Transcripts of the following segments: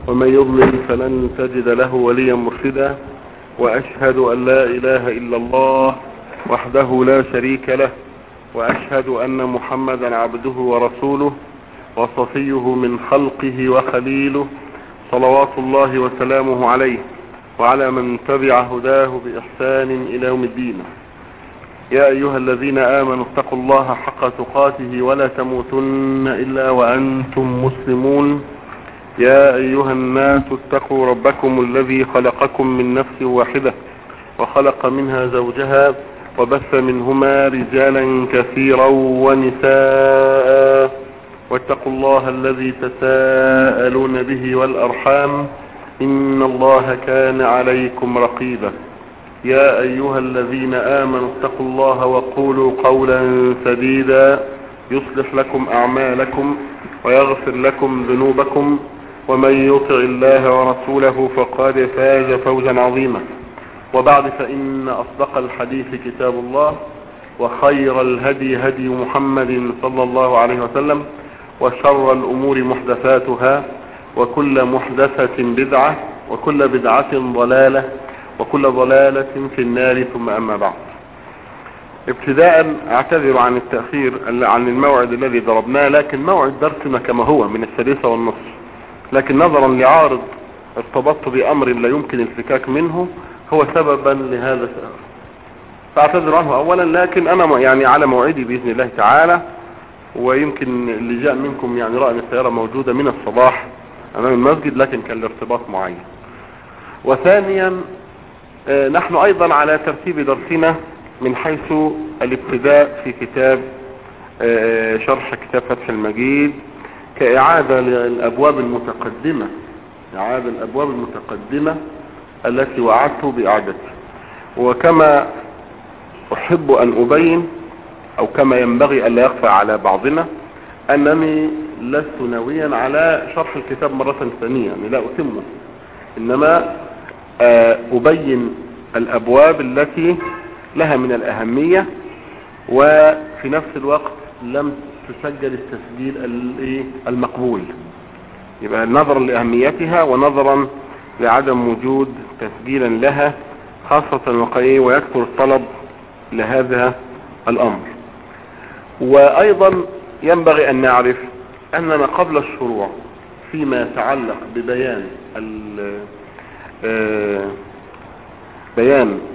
ومن يضلل فلن تجد له وليا مرشدا وأشهد أن لا إله إلا الله وحده لا شريك له وأشهد أن محمدا عبده ورسوله وصفيه من خلقه وخليله صلوات الله وسلامه عليه وعلى من تبع هداه بإحسان إلى يوم الدين يا أيها الذين آمنوا اتقوا الله حق تقاته ولا تموتن إلا وأنتم مسلمون يا أيها الناس اتقوا ربكم الذي خلقكم من نفس واحدة وخلق منها زوجها وبث منهما رجالا كثيرا ونساء واتقوا الله الذي تساءلون به والأرحام إن الله كان عليكم رقيبا يا أيها الذين آمنوا اتقوا الله وقولوا قولا سديدا يصلح لكم أعمالكم ويغفر لكم ذنوبكم ومن يطع الله ورسوله فقد فاز فوزا عظيما وبعد فإن أصدق الحديث كتاب الله وخير الهدي هدي محمد صلى الله عليه وسلم وشر الأمور محدثاتها وكل محدثة بدعة وكل بدعة ضلالة وكل ضلالة في النار ثم أما بعد ابتداء اعتذر عن التأخير عن الموعد الذي ضربناه لكن موعد درسنا كما هو من السادسة والنصف لكن نظرا لعارض ارتبطت بأمر لا يمكن الفكاك منه هو سببا لهذا فاعتذر عنه اولا لكن انا يعني على موعدي باذن الله تعالى ويمكن اللي جاء منكم يعني رأى ان السيارة موجودة من الصباح امام المسجد لكن كان الارتباط معين وثانيا اه نحن ايضا على ترتيب درسنا من حيث الابتداء في كتاب اه شرح كتاب فتح المجيد كإعادة للأبواب المتقدمة إعادة الأبواب المتقدمة التي وعدت بإعادتها وكما أحب أن أبين أو كما ينبغي ألا يخفى على بعضنا أنني لست ناويا على شرح الكتاب مرة ثانية يعني لا أتمه إنما أبين الأبواب التي لها من الأهمية وفي نفس الوقت لم تسجل التسجيل المقبول يبقى نظرا لأهميتها ونظرا لعدم وجود تسجيلا لها خاصة وقعيه ويكثر الطلب لهذا الأمر وأيضا ينبغي أن نعرف أننا قبل الشروع فيما يتعلق ببيان بيان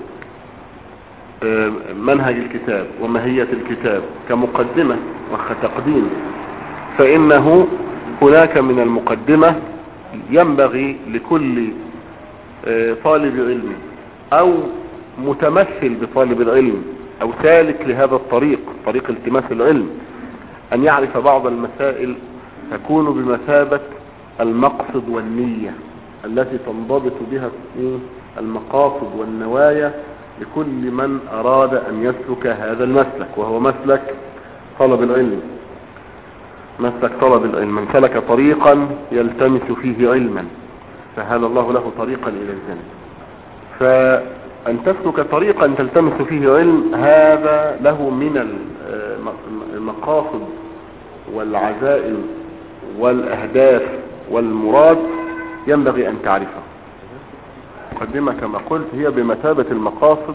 منهج الكتاب وماهية الكتاب كمقدمة وكتقديم فإنه هناك من المقدمة ينبغي لكل طالب علم او متمثل بطالب العلم او سالك لهذا الطريق طريق التماس العلم ان يعرف بعض المسائل تكون بمثابة المقصد والنية التي تنضبط بها المقاصد والنوايا لكل من اراد ان يسلك هذا المسلك وهو مسلك طلب العلم مسلك طلب العلم من سلك طريقا يلتمس فيه علما سهل الله له طريقا الى الجنة فان تسلك طريقا تلتمس فيه علم هذا له من المقاصد والعزائم والاهداف والمراد ينبغي ان تعرفها مقدمة كما قلت هي بمثابة المقاصد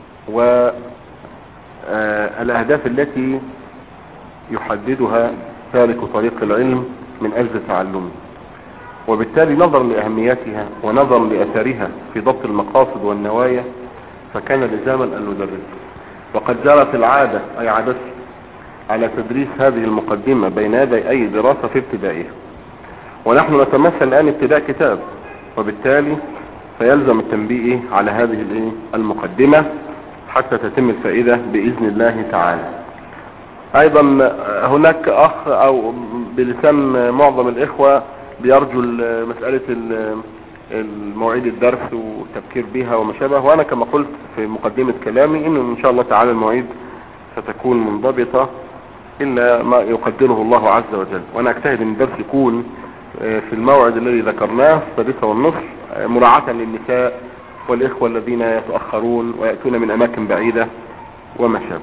والاهداف التي يحددها سالك طريق العلم من اجل تعلمه وبالتالي نظرا لأهميتها ونظرا لأثرها في ضبط المقاصد والنوايا فكان لزاما أن ندرس وقد جرت العادة أي عادة على تدريس هذه المقدمة بين يدي أي دراسة في ابتدائها ونحن نتمثل الآن ابتداء كتاب وبالتالي فيلزم التنبيه على هذه المقدمة حتى تتم الفائدة بإذن الله تعالى أيضا هناك أخ أو بلسان معظم الإخوة بيرجو مسألة المواعيد الدرس والتفكير بها وما شابه وانا كما قلت في مقدمة كلامي انه ان شاء الله تعالى المواعيد ستكون منضبطة الا ما يقدره الله عز وجل وانا اجتهد ان الدرس يكون في الموعد الذي ذكرناه السادسة والنصف مراعاة للنساء والاخوة الذين يتأخرون ويأتون من اماكن بعيدة وما شابه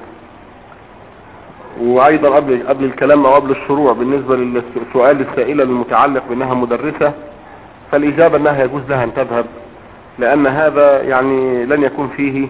وايضا قبل قبل الكلام او قبل الشروع بالنسبة للسؤال السائلة المتعلق بانها مدرسة فالاجابة انها يجوز لها ان تذهب لان هذا يعني لن يكون فيه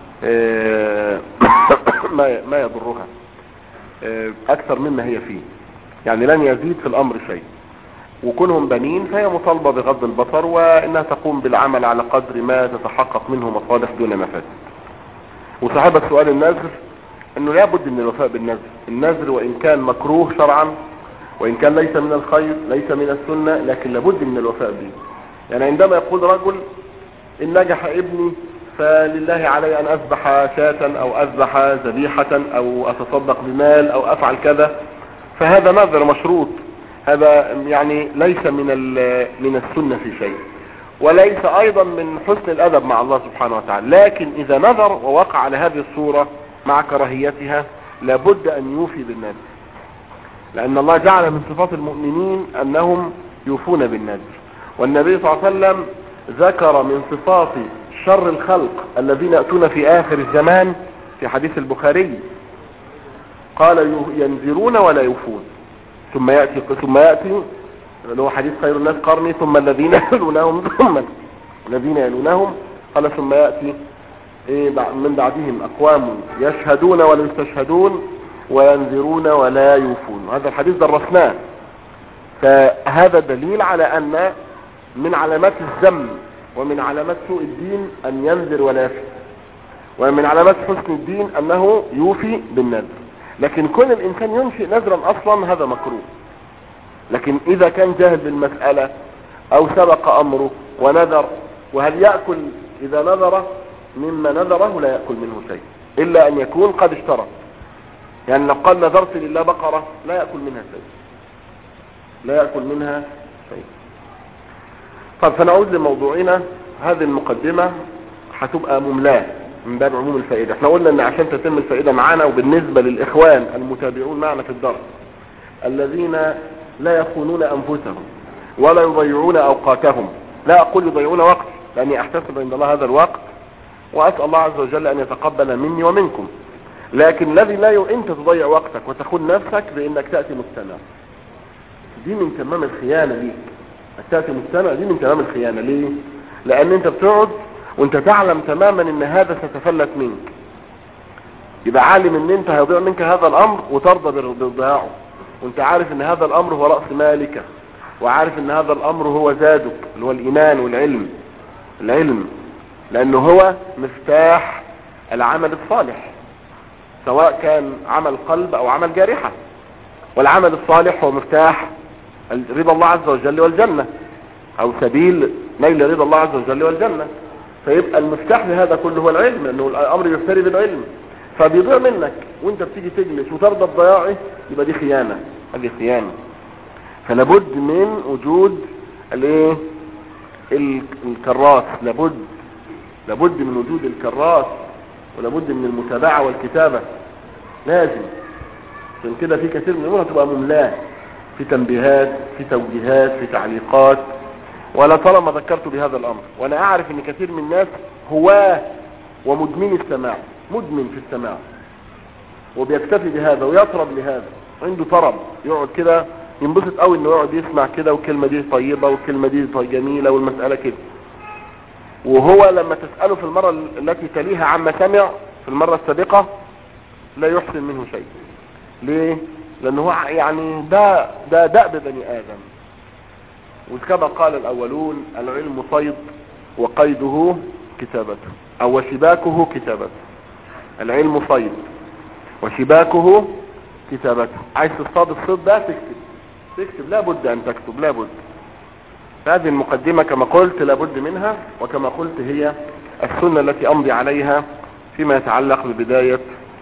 آه، ما ما يضرها آه، اكثر مما هي فيه يعني لن يزيد في الامر شيء وكونهم بنين فهي مطالبة بغض البصر وانها تقوم بالعمل على قدر ما تتحقق منه مصالح دون مفاسد وصاحبة سؤال النذر انه لابد من الوفاء بالنذر النذر وان كان مكروه شرعا وان كان ليس من الخير ليس من السنة لكن لابد من الوفاء به يعني عندما يقول رجل ان نجح ابني فلله علي ان اذبح شاة او اذبح ذبيحة او اتصدق بمال او افعل كذا فهذا نذر مشروط هذا يعني ليس من من السنة في شيء وليس ايضا من حسن الادب مع الله سبحانه وتعالى لكن اذا نذر ووقع على هذه الصورة مع كراهيتها لابد ان يوفي بالنذر لان الله جعل من صفات المؤمنين انهم يوفون بالنذر والنبي صلى الله عليه وسلم ذكر من صفات شر الخلق الذين يأتون في آخر الزمان في حديث البخاري قال ينذرون ولا يوفون ثم يأتي ثم يأتي اللي هو حديث خير الناس قرني ثم الذين يلونهم ثم الذين يلونهم قال ثم يأتي إيه من بعدهم أقوام يشهدون ولا يستشهدون وينذرون ولا يوفون هذا الحديث درسناه فهذا دليل على أن من علامات الذم ومن علامات سوء الدين أن ينذر ولا يفي ومن علامات حسن الدين أنه يوفي بالنذر لكن كون الإنسان ينشئ نذرا أصلا هذا مكروه لكن إذا كان جاهل بالمسألة أو سبق أمره ونذر وهل يأكل إذا نذر مما نذره لا يأكل منه شيء إلا أن يكون قد اشترى يعني لو قال نذرت لله بقرة لا يأكل منها شيء لا يأكل منها شيء طب فنعود لموضوعنا هذه المقدمة هتبقى مملاة من باب عموم الفائدة احنا قلنا ان عشان تتم الفائدة معانا وبالنسبة للاخوان المتابعون معنا في الدرس الذين لا يخونون انفسهم ولا يضيعون اوقاتهم لا اقول يضيعون وقت لاني احتسب عند الله هذا الوقت واسأل الله عز وجل ان يتقبل مني ومنكم لكن الذي لا ي... انت تضيع وقتك وتخون نفسك بانك تأتي مستمع دي من تمام الخيانة ليك التأتي مستمع دي من تمام الخيانة ليه لان انت بتقعد وانت تعلم تماما ان هذا ستفلت منك يبقى عالم ان انت هيضيع منك هذا الامر وترضى بضياعه وانت عارف ان هذا الامر هو رأس مالك وعارف ان هذا الامر هو زادك اللي هو الايمان والعلم العلم لانه هو مفتاح العمل الصالح سواء كان عمل قلب او عمل جارحة والعمل الصالح هو مفتاح رضا الله عز وجل والجنة او سبيل نيل رضا الله عز وجل والجنة فيبقى المفتاح لهذا كله هو العلم لانه الامر يفتري بالعلم فبيضيع منك وانت بتيجي تجلس وترضى بضياعه يبقى دي خيانة هذه خيانة فلابد من وجود الايه الكراس لابد لابد من وجود الكراس ولابد من المتابعة والكتابة لازم عشان كده في كثير من الامور هتبقى مملاه في تنبيهات في توجيهات في تعليقات ولا طالما ذكرت بهذا الامر وانا اعرف ان كثير من الناس هواه ومدمن السماع مدمن في السماع وبيكتفي بهذا ويطرب لهذا عنده طرب يقعد كده ينبسط قوي انه يقعد يسمع كده والكلمة دي طيبة والكلمة دي طيب جميلة والمسألة كده وهو لما تسأله في المرة التي تليها عما سمع في المرة السابقة لا يحسن منه شيء ليه لانه هو يعني ده ده دأب بني ادم وكما قال الاولون العلم صيد وقيده كتابته او وشباكه كتابته العلم صيد وشباكه كتابته عايز تصطاد الصيد ده تكتب تكتب لابد ان تكتب لابد هذه المقدمة كما قلت لابد منها وكما قلت هي السنة التي امضي عليها فيما يتعلق ببداية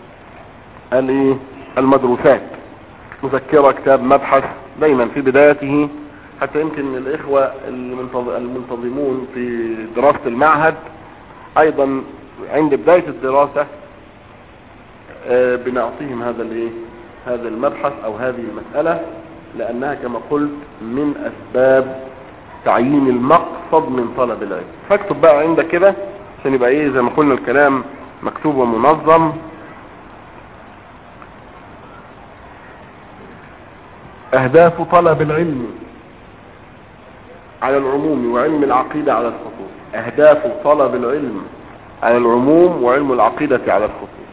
المدروسات مذكرة كتاب مبحث دايما في بدايته حتى يمكن الاخوة المنتظمون في دراسة المعهد ايضا عند بداية الدراسة بنعطيهم هذا الايه هذا المبحث او هذه المسألة لانها كما قلت من اسباب تعيين المقصد من طلب العلم فاكتب بقى عندك كده عشان يبقى ايه زي ما قلنا الكلام مكتوب ومنظم اهداف طلب العلم على العموم وعلم العقيدة على الخصوص اهداف طلب العلم على العموم وعلم العقيدة على الخصوص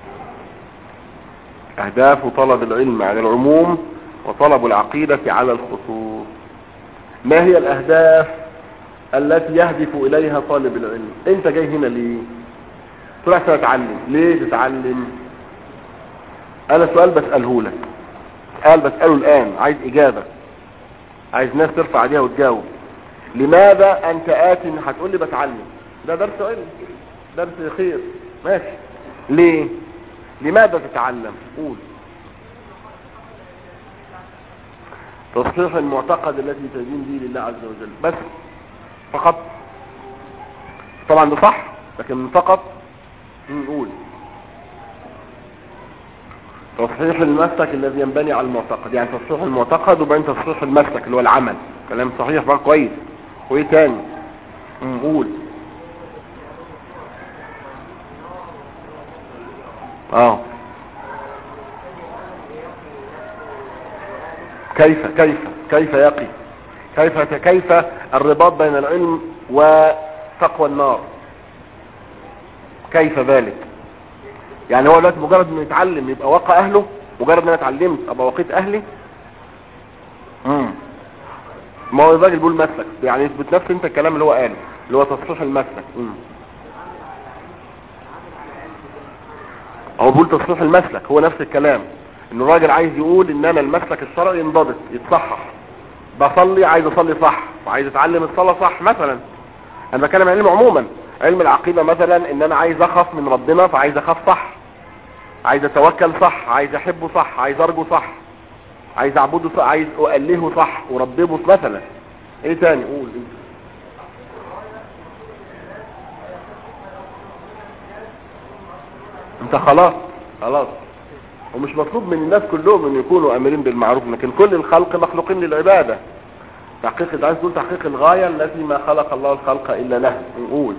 اهداف طلب العلم على العموم وطلب العقيدة على الخصوص ما هي الاهداف التي يهدف اليها طالب العلم انت جاي هنا ليه تروح تتعلم ليه تتعلم انا سؤال بسأله لك سؤال بسأله الان عايز اجابة عايز ناس ترفع عليها وتجاوب لماذا انت ات هتقول لي بتعلم ده درس علم درس خير ماشي ليه لماذا تتعلم قول تصحيح المعتقد التي تدين به لله عز وجل بس فقط طبعا ده صح لكن فقط نقول تصحيح المسلك الذي ينبني على المعتقد يعني تصحيح المعتقد وبين تصحيح المسلك اللي هو العمل كلام صحيح بقى كويس وايه تاني نقول اه كيف كيف كيف يقي كيف كيف الرباط بين العلم وتقوى النار كيف ذلك يعني هو دلوقتي مجرد انه يتعلم يبقى وقى اهله مجرد ان انا اتعلمت ابقى وقيت اهلي امم ما هو الراجل بيقول مسلك يعني يثبت نفس انت الكلام اللي هو قاله اللي هو تصحيح المسلك امم هو بيقول تصحيح المسلك هو نفس الكلام ان الراجل عايز يقول ان انا المسلك الشرعي ينضبط يتصحح بصلي عايز اصلي صح وعايز اتعلم الصلاة صح مثلا انا بتكلم عن علم عموما علم العقيدة مثلا ان انا عايز اخاف من ربنا فعايز اخاف صح عايز اتوكل صح عايز احبه صح عايز ارجو صح عايز اعبده صح عايز اؤلهه صح ورببه مثلا ايه تاني قول انت انت خلاص خلاص ومش مطلوب من الناس كلهم ان يكونوا امرين بالمعروف لكن كل الخلق مخلوقين للعبادة تحقيق عايز تقول تحقيق الغاية التي ما خلق الله الخلق الا له نقول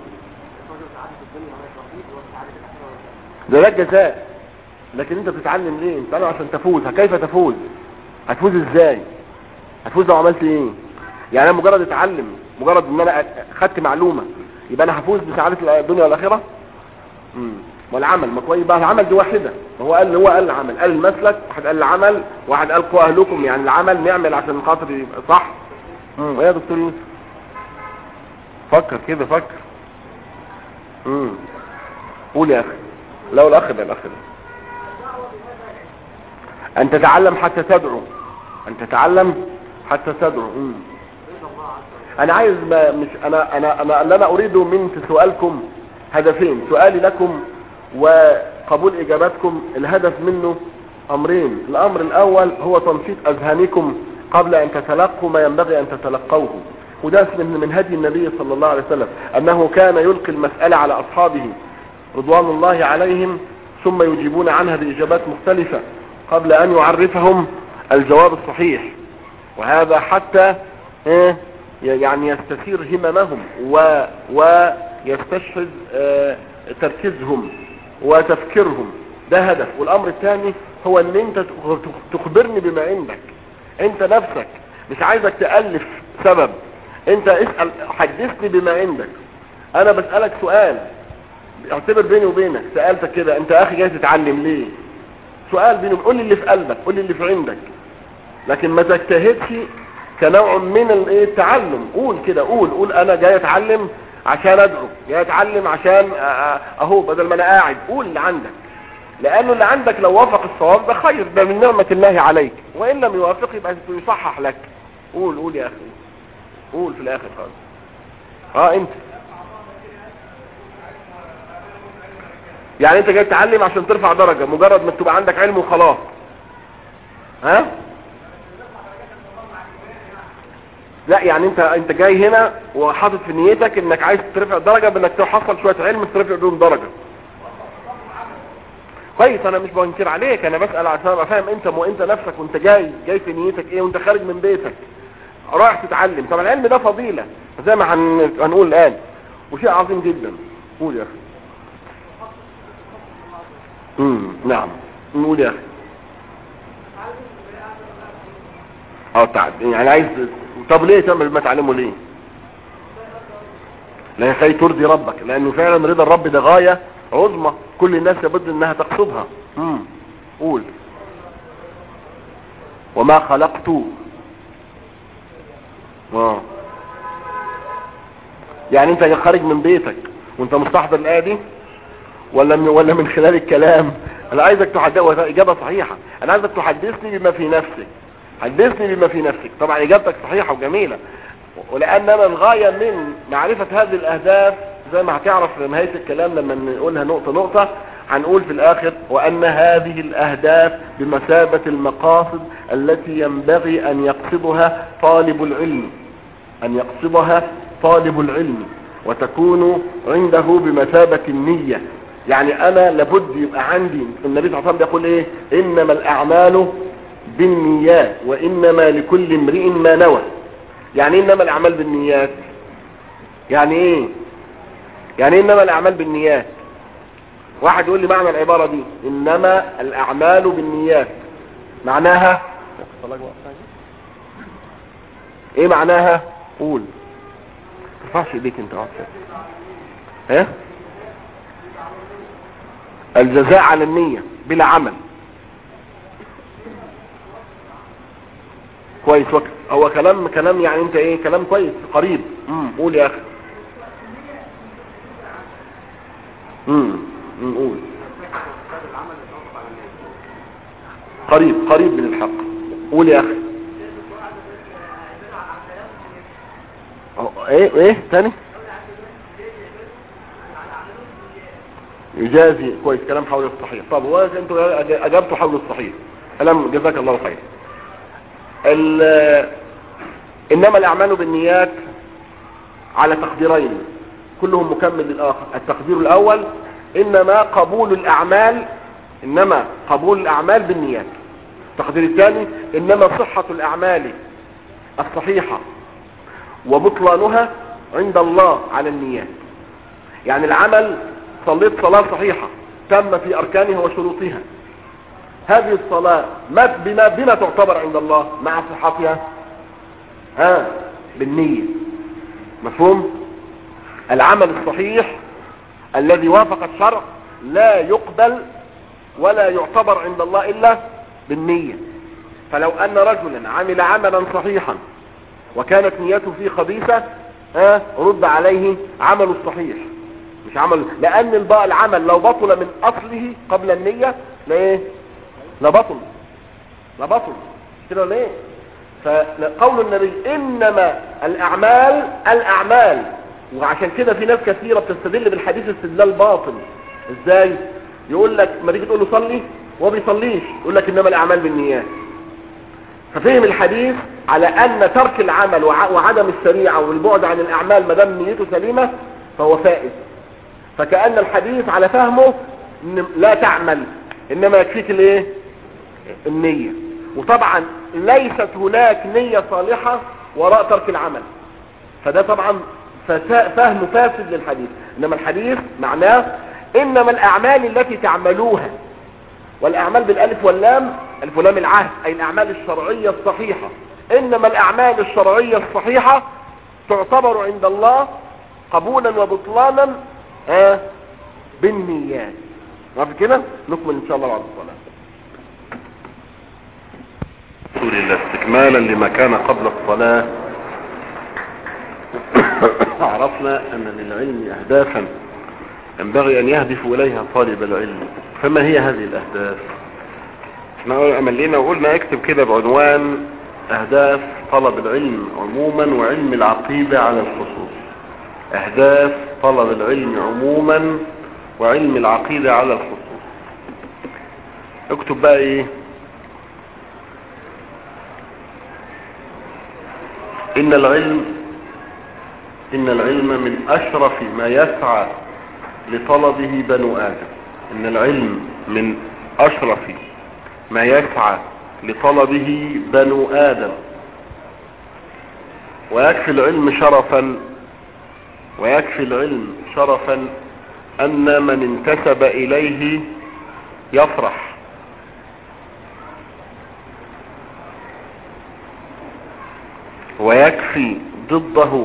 ده ده الجزاء لكن انت بتتعلم ليه انت انا عشان تفوز كيف تفوز هتفوز ازاي هتفوز لو عملت ايه يعني انا مجرد اتعلم مجرد ان انا خدت معلومة يبقى انا هفوز بسعادة الدنيا والاخرة امم والعمل ما كويس بقى العمل دي واحدة هو قال هو قال العمل قال المسلك واحد قال العمل واحد قال قوا اهلكم يعني العمل نعمل عشان خاطر يبقى صح امم ايه يا دكتور يوسف فكر كده فكر امم قول يا اخي لو الاخ ده الاخ ده ان تتعلم حتى تدعو ان تتعلم حتى تدعو امم انا عايز ما مش انا انا انا اللي انا اريده من في سؤالكم هدفين سؤالي لكم وقبول اجاباتكم الهدف منه امرين الامر الاول هو تنشيط اذهانكم قبل ان تتلقوا ما ينبغي ان تتلقوه وده من من هدي النبي صلى الله عليه وسلم انه كان يلقي المسألة على اصحابه رضوان الله عليهم ثم يجيبون عنها باجابات مختلفة قبل ان يعرفهم الجواب الصحيح وهذا حتى ايه يعني يستثير هممهم و ويستشهد اه تركيزهم وتفكيرهم ده هدف والامر الثاني هو ان انت تخبرني بما عندك انت نفسك مش عايزك تألف سبب انت اسأل حدثني بما عندك انا بسألك سؤال اعتبر بيني وبينك سألتك كده انت اخي جاي تتعلم ليه سؤال بيني قول لي اللي في قلبك قول لي اللي في عندك لكن ما تجتهدش كنوع من الايه التعلم قول كده قول قول انا جاي اتعلم عشان ادعو جاي اتعلم عشان اهو بدل ما انا قاعد قول اللي عندك لانه اللي عندك لو وافق الصواب ده خير ده من نعمة الله عليك وان لم يوافق يبقى يصحح لك قول قول يا اخي قول في الاخر خالص اه انت يعني انت جاي تتعلم عشان ترفع درجة مجرد ما تبقى عندك علم وخلاص ها لا يعني انت انت جاي هنا وحاطط في نيتك انك عايز ترفع درجة بانك تحصل شوية علم ترفع بيهم درجة كويس انا مش بنكر عليك انا بسأل عشان ابقى فاهم انت مو انت نفسك وانت جاي جاي في نيتك ايه وانت خارج من بيتك رايح تتعلم طبعا العلم ده فضيلة زي ما هن... هنقول الان وشيء عظيم جدا قول يا اخي امم نعم نقول يا اخي اه تعب يعني عايز طب ليه تعمل بما تعلمه ليه لا كي ترضي ربك لانه فعلا رضا الرب ده غاية عظمى كل الناس لابد انها تقصدها امم قول وما خلقت اه يعني انت خارج من بيتك وانت مستحضر الايه دي ولا من ولا من خلال الكلام انا عايزك تحدث اجابه صحيحه انا عايزك تحدثني بما في نفسك حدثني بما في نفسك طبعا اجابتك صحيحه وجميله ولان انا الغايه من معرفه هذه الاهداف زي ما هتعرف في نهايه الكلام لما نقولها نقطه نقطه هنقول في الاخر وان هذه الاهداف بمثابه المقاصد التي ينبغي ان يقصدها طالب العلم ان يقصدها طالب العلم وتكون عنده بمثابة النية يعني انا لابد يبقى عندي النبي صلى الله عليه وسلم بيقول ايه انما الاعمال بالنيات وانما لكل امرئ ما نوى يعني إيه انما الاعمال بالنيات يعني ايه يعني إيه انما الاعمال بالنيات واحد يقول لي معنى العبارة دي انما الاعمال بالنيات معناها ايه معناها قول ترفعش ايديك انت اقعد ايه الجزاء على النية بلا عمل كويس وقت هو كلام كلام يعني انت ايه كلام كويس قريب امم قول يا اخي امم أمم، قول قريب قريب من الحق قول يا اخي أهو، ايه ايه تاني يجازي كويس كلام حول الصحيح طب هو انتوا اجابتوا حول الصحيح كلام جزاك الله خير ال- انما الاعمال بالنيات على تقديرين كلهم مكمل للاخر التقدير الاول انما قبول الاعمال انما قبول الاعمال بالنيات التقدير الثاني انما صحة الاعمال الصحيحة وبطلانها عند الله على النيات يعني العمل صليت صلاة صحيحة تم في اركانها وشروطها هذه الصلاة ما بما, بما تعتبر عند الله مع صحتها ها بالنية مفهوم العمل الصحيح الذي وافق الشرع لا يقبل ولا يعتبر عند الله إلا بالنية فلو أن رجلا عمل عملا صحيحا وكانت نيته فيه خبيثة ها رد عليه عمله الصحيح مش عمل لأن الباء العمل لو بطل من أصله قبل النية ليه لا بطل لا بطل كده ليه فقول النبي انما الاعمال الاعمال وعشان كده في ناس كثيرة بتستدل بالحديث استدلال باطل ازاي يقول لك ما تيجي تقول له صلي وهو بيصليش يقول لك انما الاعمال بالنيات ففهم الحديث على ان ترك العمل وع- وعدم الشريعة والبعد عن الاعمال ما دام نيته سليمة فهو فائز فكأن الحديث على فهمه إن لا تعمل انما يكفيك الايه النية وطبعا ليست هناك نية صالحة وراء ترك العمل فده طبعا فسا- فهم فاسد للحديث انما الحديث معناه انما الاعمال التي تعملوها والاعمال بالالف واللام الف ولام العهد اي الاعمال الشرعية الصحيحة انما الاعمال الشرعية الصحيحة تعتبر عند الله قبولا وبطلانا آه بالنيات عارف كده نكمل ان شاء الله بعد الصلاه رسول الله استكمالا لما كان قبل الصلاة عرفنا ان للعلم اهدافا ينبغي ان يهدف اليها طالب العلم فما هي هذه الاهداف احنا ملينا وقلنا اكتب كده بعنوان اهداف طلب العلم عموما وعلم العقيدة على الخصوص اهداف طلب العلم عموما وعلم العقيدة على الخصوص اكتب بقى ايه ان العلم ان العلم من اشرف ما يسعى لطلبه بنو ادم ان العلم من اشرف ما يسعى لطلبه بنو ادم ويكفي العلم شرفا ويكفي العلم شرفا ان من انتسب اليه يفرح ويكفي ضده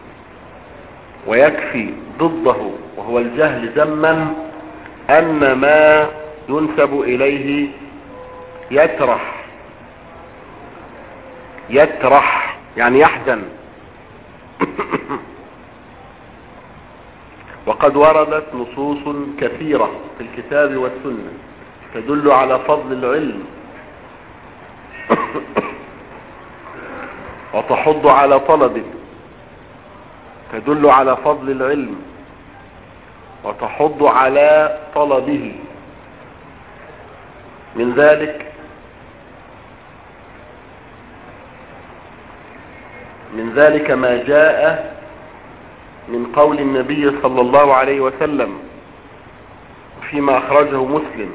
ويكفي ضده وهو الجهل ذما أن ما ينسب إليه يترح يترح يعني يحزن وقد وردت نصوص كثيرة في الكتاب والسنة تدل على فضل العلم وتحض على طلبه تدل على فضل العلم وتحض على طلبه من ذلك من ذلك ما جاء من قول النبي صلى الله عليه وسلم فيما أخرجه مسلم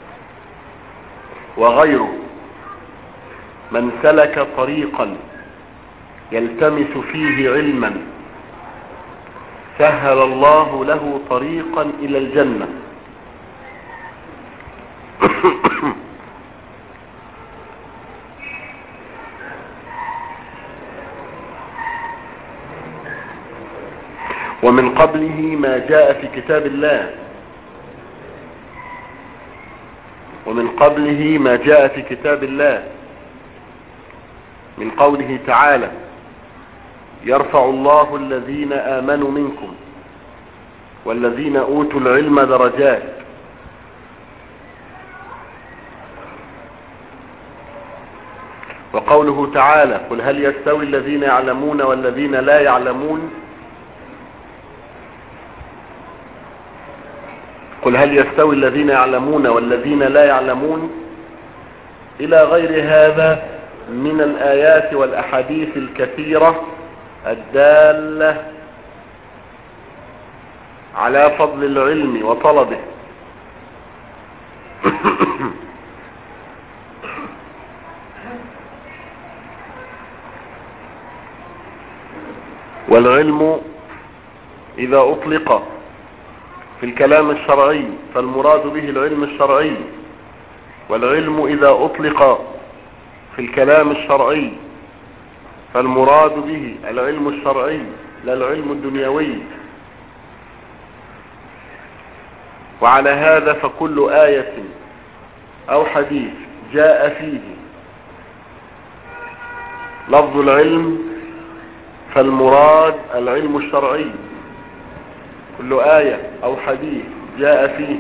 وغيره من سلك طريقا يلتمس فيه علما سهل الله له طريقا إلى الجنة ومن قبله ما جاء في كتاب الله ومن قبله ما جاء في كتاب الله من قوله تعالى يرفع الله الذين آمنوا منكم والذين أوتوا العلم درجات وقوله تعالى قل هل يستوي الذين يعلمون والذين لا يعلمون قل هل يستوي الذين يعلمون والذين لا يعلمون إلى غير هذا من الآيات والأحاديث الكثيرة الدالة على فضل العلم وطلبه والعلم إذا أطلق في الكلام الشرعي فالمراد به العلم الشرعي والعلم إذا أطلق في الكلام الشرعي فالمراد به العلم الشرعي لا العلم الدنيوي وعلى هذا فكل آية أو حديث جاء فيه لفظ العلم فالمراد العلم الشرعي كل آية أو حديث جاء فيه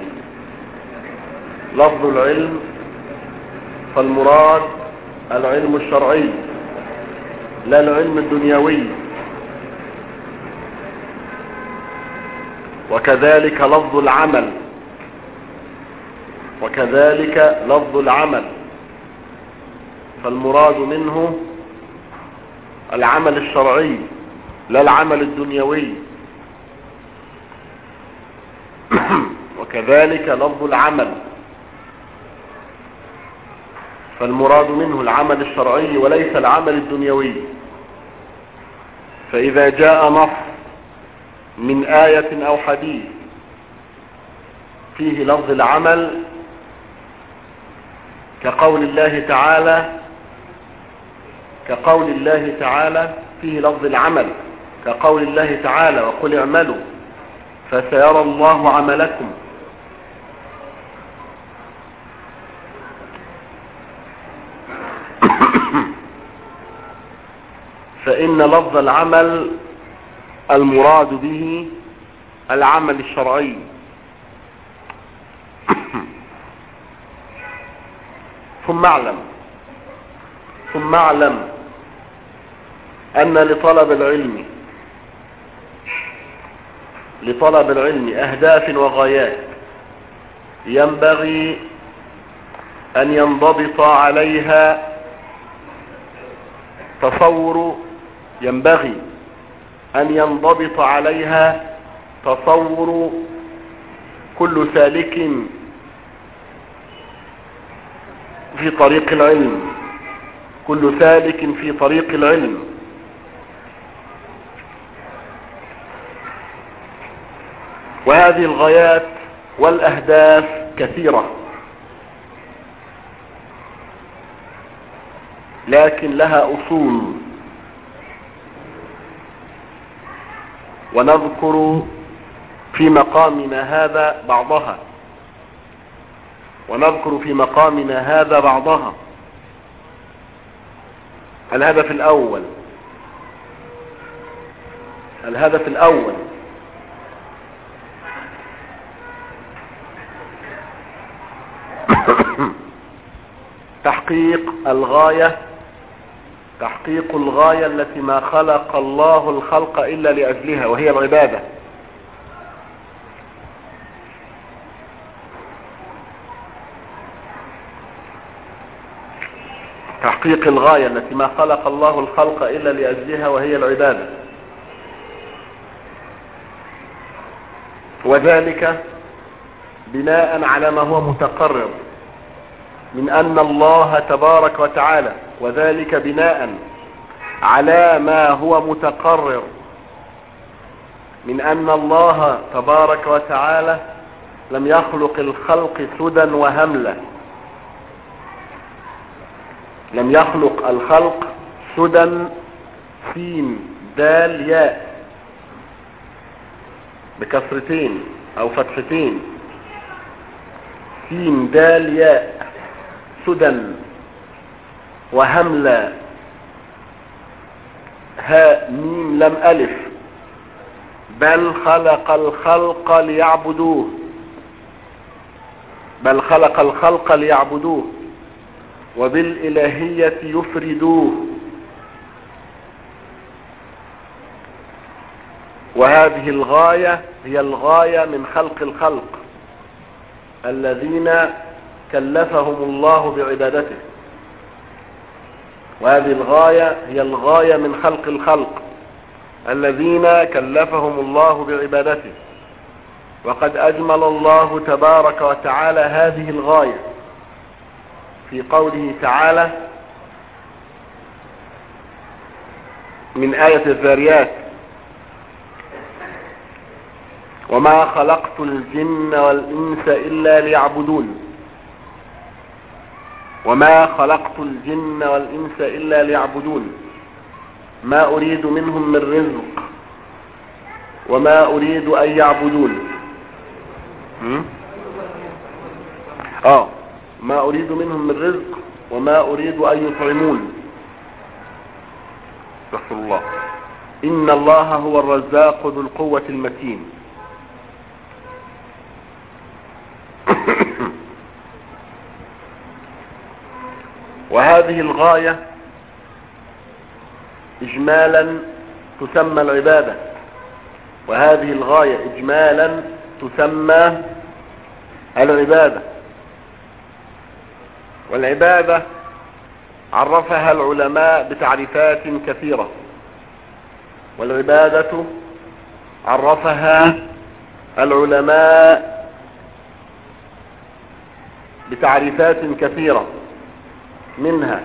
لفظ العلم فالمراد العلم الشرعي لا العلم الدنيوي وكذلك لفظ العمل وكذلك لفظ العمل فالمراد منه العمل الشرعي لا العمل الدنيوي وكذلك لفظ العمل فالمراد منه العمل الشرعي وليس العمل الدنيوي فإذا جاء نص من آية أو حديث فيه لفظ العمل كقول الله تعالى كقول الله تعالى فيه لفظ العمل كقول الله تعالى وقل اعملوا فسيرى الله عملكم فإن لفظ العمل المراد به العمل الشرعي ثم اعلم ثم اعلم أن لطلب العلم لطلب العلم أهداف وغايات ينبغي أن ينضبط عليها تصور ينبغي أن ينضبط عليها تصور كل سالك في طريق العلم كل سالك في طريق العلم وهذه الغايات والأهداف كثيرة لكن لها أصول ونذكر في مقامنا هذا بعضها ونذكر في مقامنا هذا بعضها الهدف الأول الهدف الأول تحقيق الغاية تحقيق الغاية التي ما خلق الله الخلق إلا لأجلها وهي العبادة تحقيق الغاية التي ما خلق الله الخلق إلا لأجلها وهي العبادة وذلك بناء على ما هو متقرر من أن الله تبارك وتعالى وذلك بناء على ما هو متقرر من أن الله تبارك وتعالى لم يخلق الخلق سدى وهملا لم يخلق الخلق سدى سين دال ياء بكسرتين او فتحتين سين دال ياء سدى وهملا هاء ميم لم الف بل خلق الخلق ليعبدوه بل خلق الخلق ليعبدوه وبالإلهية يفردوه وهذه الغاية هي الغاية من خلق الخلق الذين كلفهم الله بعبادته وهذه الغاية هي الغاية من خلق الخلق الذين كلفهم الله بعبادته وقد أجمل الله تبارك وتعالى هذه الغاية في قوله تعالى من آية الذاريات وما خلقت الجن والإنس إلا ليعبدون وما خلقت الجن والإنس إلا ليعبدون ما أريد منهم من رزق وما أريد أن يعبدون اه ما أريد منهم من رزق وما أريد أن يطعمون استغفر الله إن الله هو الرزاق ذو القوة المتين وهذه الغاية إجمالا تسمى العبادة وهذه الغاية إجمالا تسمى العبادة والعبادة عرفها العلماء بتعريفات كثيرة والعبادة عرفها العلماء بتعريفات كثيرة منها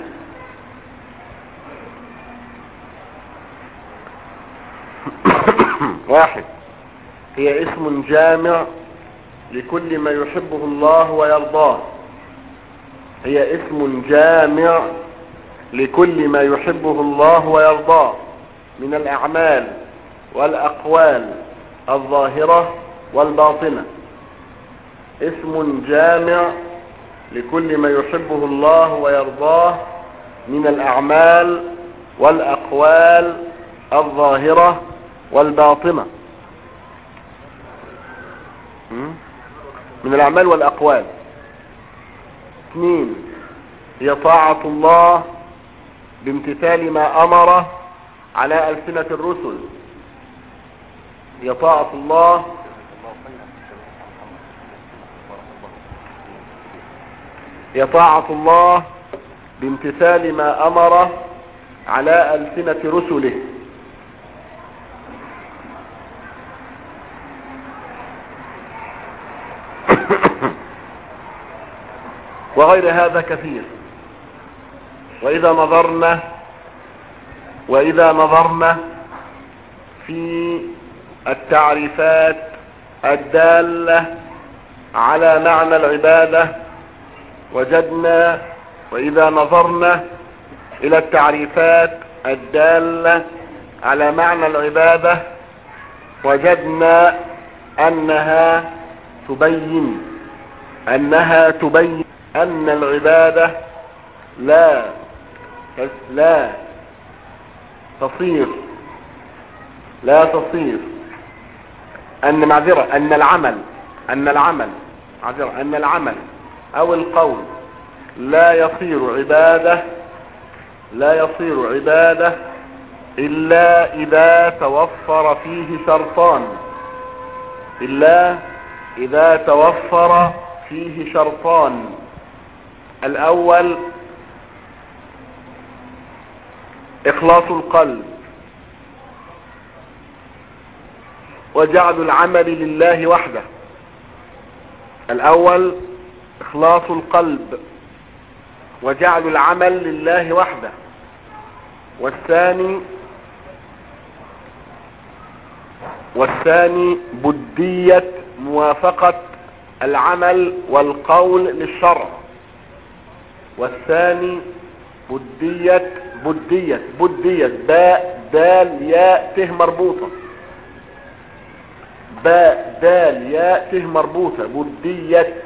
واحد هي اسم جامع لكل ما يحبه الله ويرضاه هي اسم جامع لكل ما يحبه الله ويرضاه من الأعمال والأقوال الظاهرة والباطنة اسم جامع لكل ما يحبه الله ويرضاه من الأعمال والأقوال الظاهرة والباطنة من الأعمال والأقوال اثنين هي طاعة الله بامتثال ما أمر على ألسنة الرسل هي طاعة الله هي طاعة الله بامتثال ما أمر على ألسنة رسله وغير هذا كثير وإذا نظرنا وإذا نظرنا في التعريفات الدالة على معنى العبادة وجدنا وإذا نظرنا إلى التعريفات الدالة على معنى العبادة وجدنا أنها تبين أنها تبين أن العبادة لا لا تصير لا تصير أن معذرة أن العمل أن العمل معذرة أن العمل أو القول لا يصير عبادة لا يصير عبادة إلا إذا توفر فيه شرطان إلا إذا توفر فيه شرطان الأول إخلاص القلب وجعل العمل لله وحده الأول إخلاص القلب وجعل العمل لله وحده والثاني والثاني بدية موافقة العمل والقول للشرع والثاني بدية بدية بدية باء دال ياء ته مربوطة باء دال ياء ته مربوطة بدية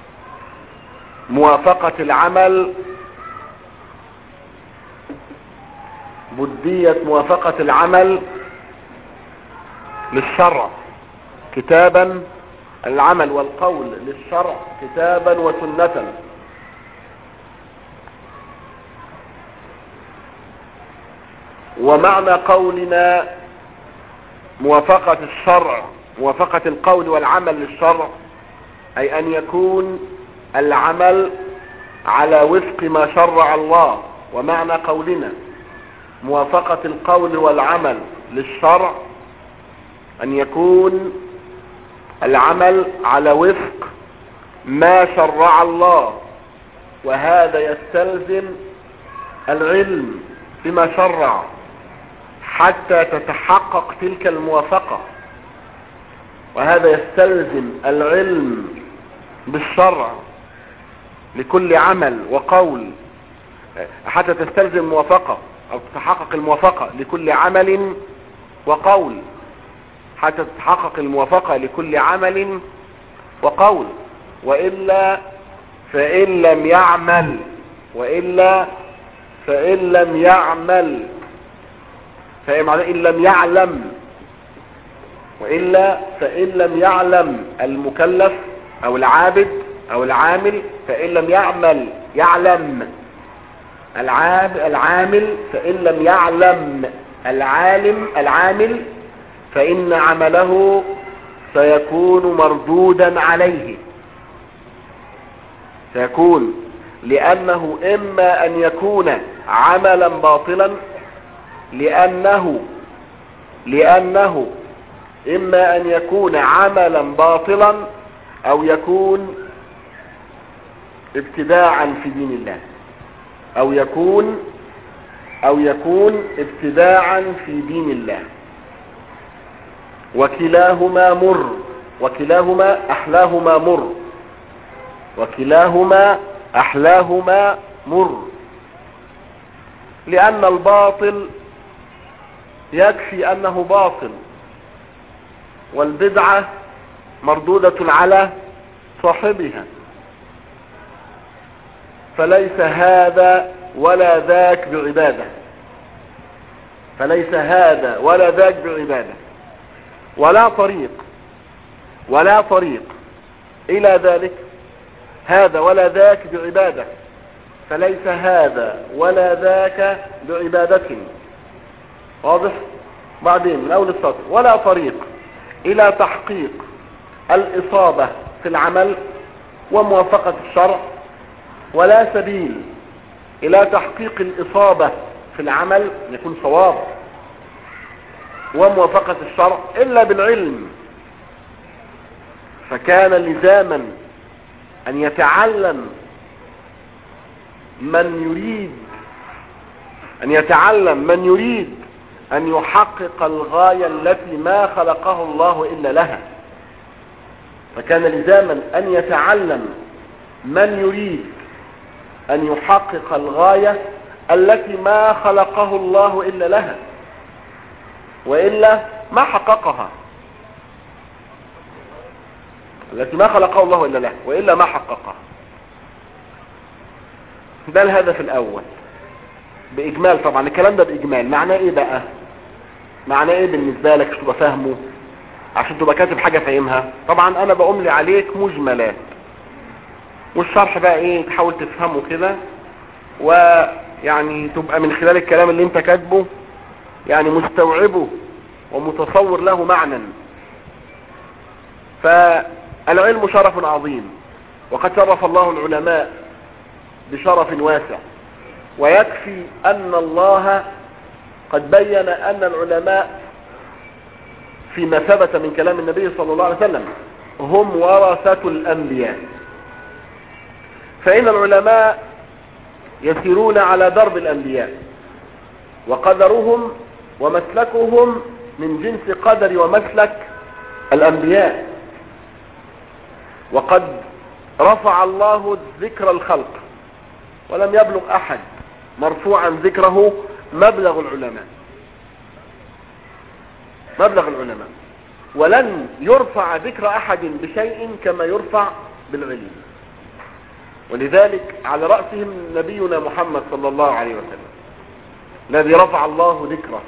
موافقة العمل بدية موافقة العمل للشرع كتابا العمل والقول للشرع كتابا وسنة ومعنى قولنا موافقة الشرع موافقة القول والعمل للشرع أي أن يكون العمل على وفق ما شرع الله ومعنى قولنا موافقة القول والعمل للشرع أن يكون العمل على وفق ما شرع الله وهذا يستلزم العلم بما شرع حتى تتحقق تلك الموافقة وهذا يستلزم العلم بالشرع لكل عمل وقول حتى تستلزم موافقة او تتحقق الموافقة لكل عمل وقول حتى تتحقق الموافقة لكل عمل وقول وإلا فإن لم يعمل وإلا فإن لم يعمل فإن لم يعلم وإلا فإن لم يعلم المكلف أو العابد أو العامل فإن لم يعمل يعلم العاب العامل فإن لم يعلم العالم العامل فإن عمله سيكون مردودا عليه سيكون لأنه إما أن يكون عملا باطلا لأنه لأنه إما أن يكون عملا باطلا أو يكون ابتداعا في دين الله أو يكون أو يكون ابتداعا في دين الله وكلاهما مر وكلاهما أحلاهما مر وكلاهما أحلاهما مر لأن الباطل يكفي أنه باطل والبدعة مردودة على صاحبها فليس هذا ولا ذاك بعبادة فليس هذا ولا ذاك بعبادة ولا طريق ولا طريق إلى ذلك هذا ولا ذاك بعبادة فليس هذا ولا ذاك بعبادة واضح بعدين من أول السطر ولا طريق إلى تحقيق الإصابة في العمل وموافقة الشرع ولا سبيل إلى تحقيق الإصابة في العمل يكون صواب وموافقة الشرع إلا بالعلم فكان لزاما أن يتعلم من يريد أن يتعلم من يريد أن يحقق الغاية التي ما خلقه الله إلا لها فكان لزاما أن يتعلم من يريد أن يحقق الغاية التي ما خلقه الله إلا لها وإلا ما حققها التي ما خلقه الله إلا له وإلا ما حققها ده الهدف الأول بإجمال طبعا الكلام ده بإجمال معناه إيه بقى معناه إيه بالنسبة لك تبقى فاهمه عشان تبقى كاتب حاجة فاهمها طبعا أنا بأملي عليك مجملات والشرح بقى إيه تحاول تفهمه كده ويعني تبقى من خلال الكلام اللي انت كاتبه يعني مستوعبه ومتصور له معنى فالعلم شرف عظيم وقد شرف الله العلماء بشرف واسع ويكفي أن الله قد بين أن العلماء فيما ثبت من كلام النبي صلى الله عليه وسلم هم ورثة الأنبياء فإن العلماء يسيرون على درب الأنبياء وقدرهم ومسلكهم من جنس قدر ومسلك الأنبياء وقد رفع الله ذكر الخلق ولم يبلغ أحد مرفوعا ذكره مبلغ العلماء مبلغ العلماء ولن يرفع ذكر أحد بشيء كما يرفع بالعلم ولذلك على رأسهم نبينا محمد صلى الله عليه وسلم الذي رفع الله ذكره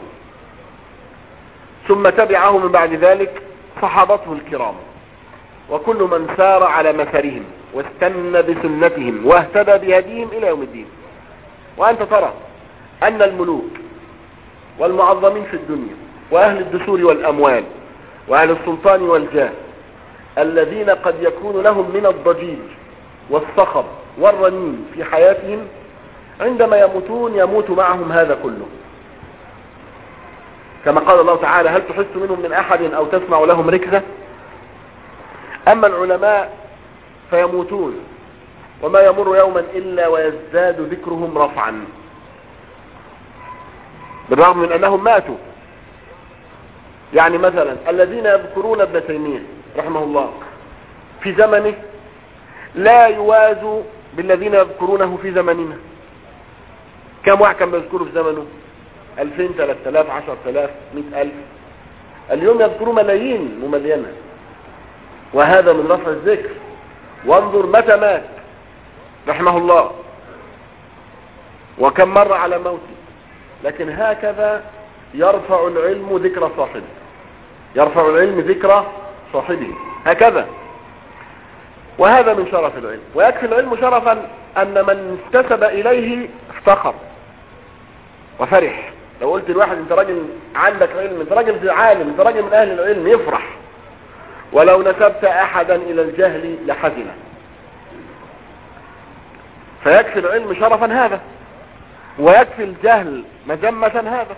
ثم تبعه من بعد ذلك صحابته الكرام وكل من سار على مثرهم واستنى بسنتهم واهتدى بهديهم إلى يوم الدين وأنت ترى أن الملوك والمعظمين في الدنيا وأهل الدسور والأموال وأهل السلطان والجاه الذين قد يكون لهم من الضجيج والصخب والرنين في حياتهم عندما يموتون يموت معهم هذا كله كما قال الله تعالى هل تحس منهم من أحد أو تسمع لهم ركزة أما العلماء فيموتون وما يمر يوما إلا ويزداد ذكرهم رفعا بالرغم من أنهم ماتوا يعني مثلا الذين يذكرون ابن تيمية رحمه الله في زمنه لا يوازوا بالذين يذكرونه في زمننا كم واحد كان بيذكره في زمنه 2000 3000 10000 100000 اليوم يذكروا ملايين مملينة وهذا من رفع الذكر وانظر متى مات رحمه الله وكم مر على موته لكن هكذا يرفع العلم ذكر صاحبه يرفع العلم ذكر صاحبه هكذا وهذا من شرف العلم ويكفي العلم شرفا أن من انتسب إليه افتخر وفرح لو قلت الواحد انت راجل عندك علم انت راجل عالم انت راجل من اهل العلم يفرح ولو نسبت احدا الى الجهل لحزن فيكفي العلم شرفا هذا ويكفي الجهل مذمة هذا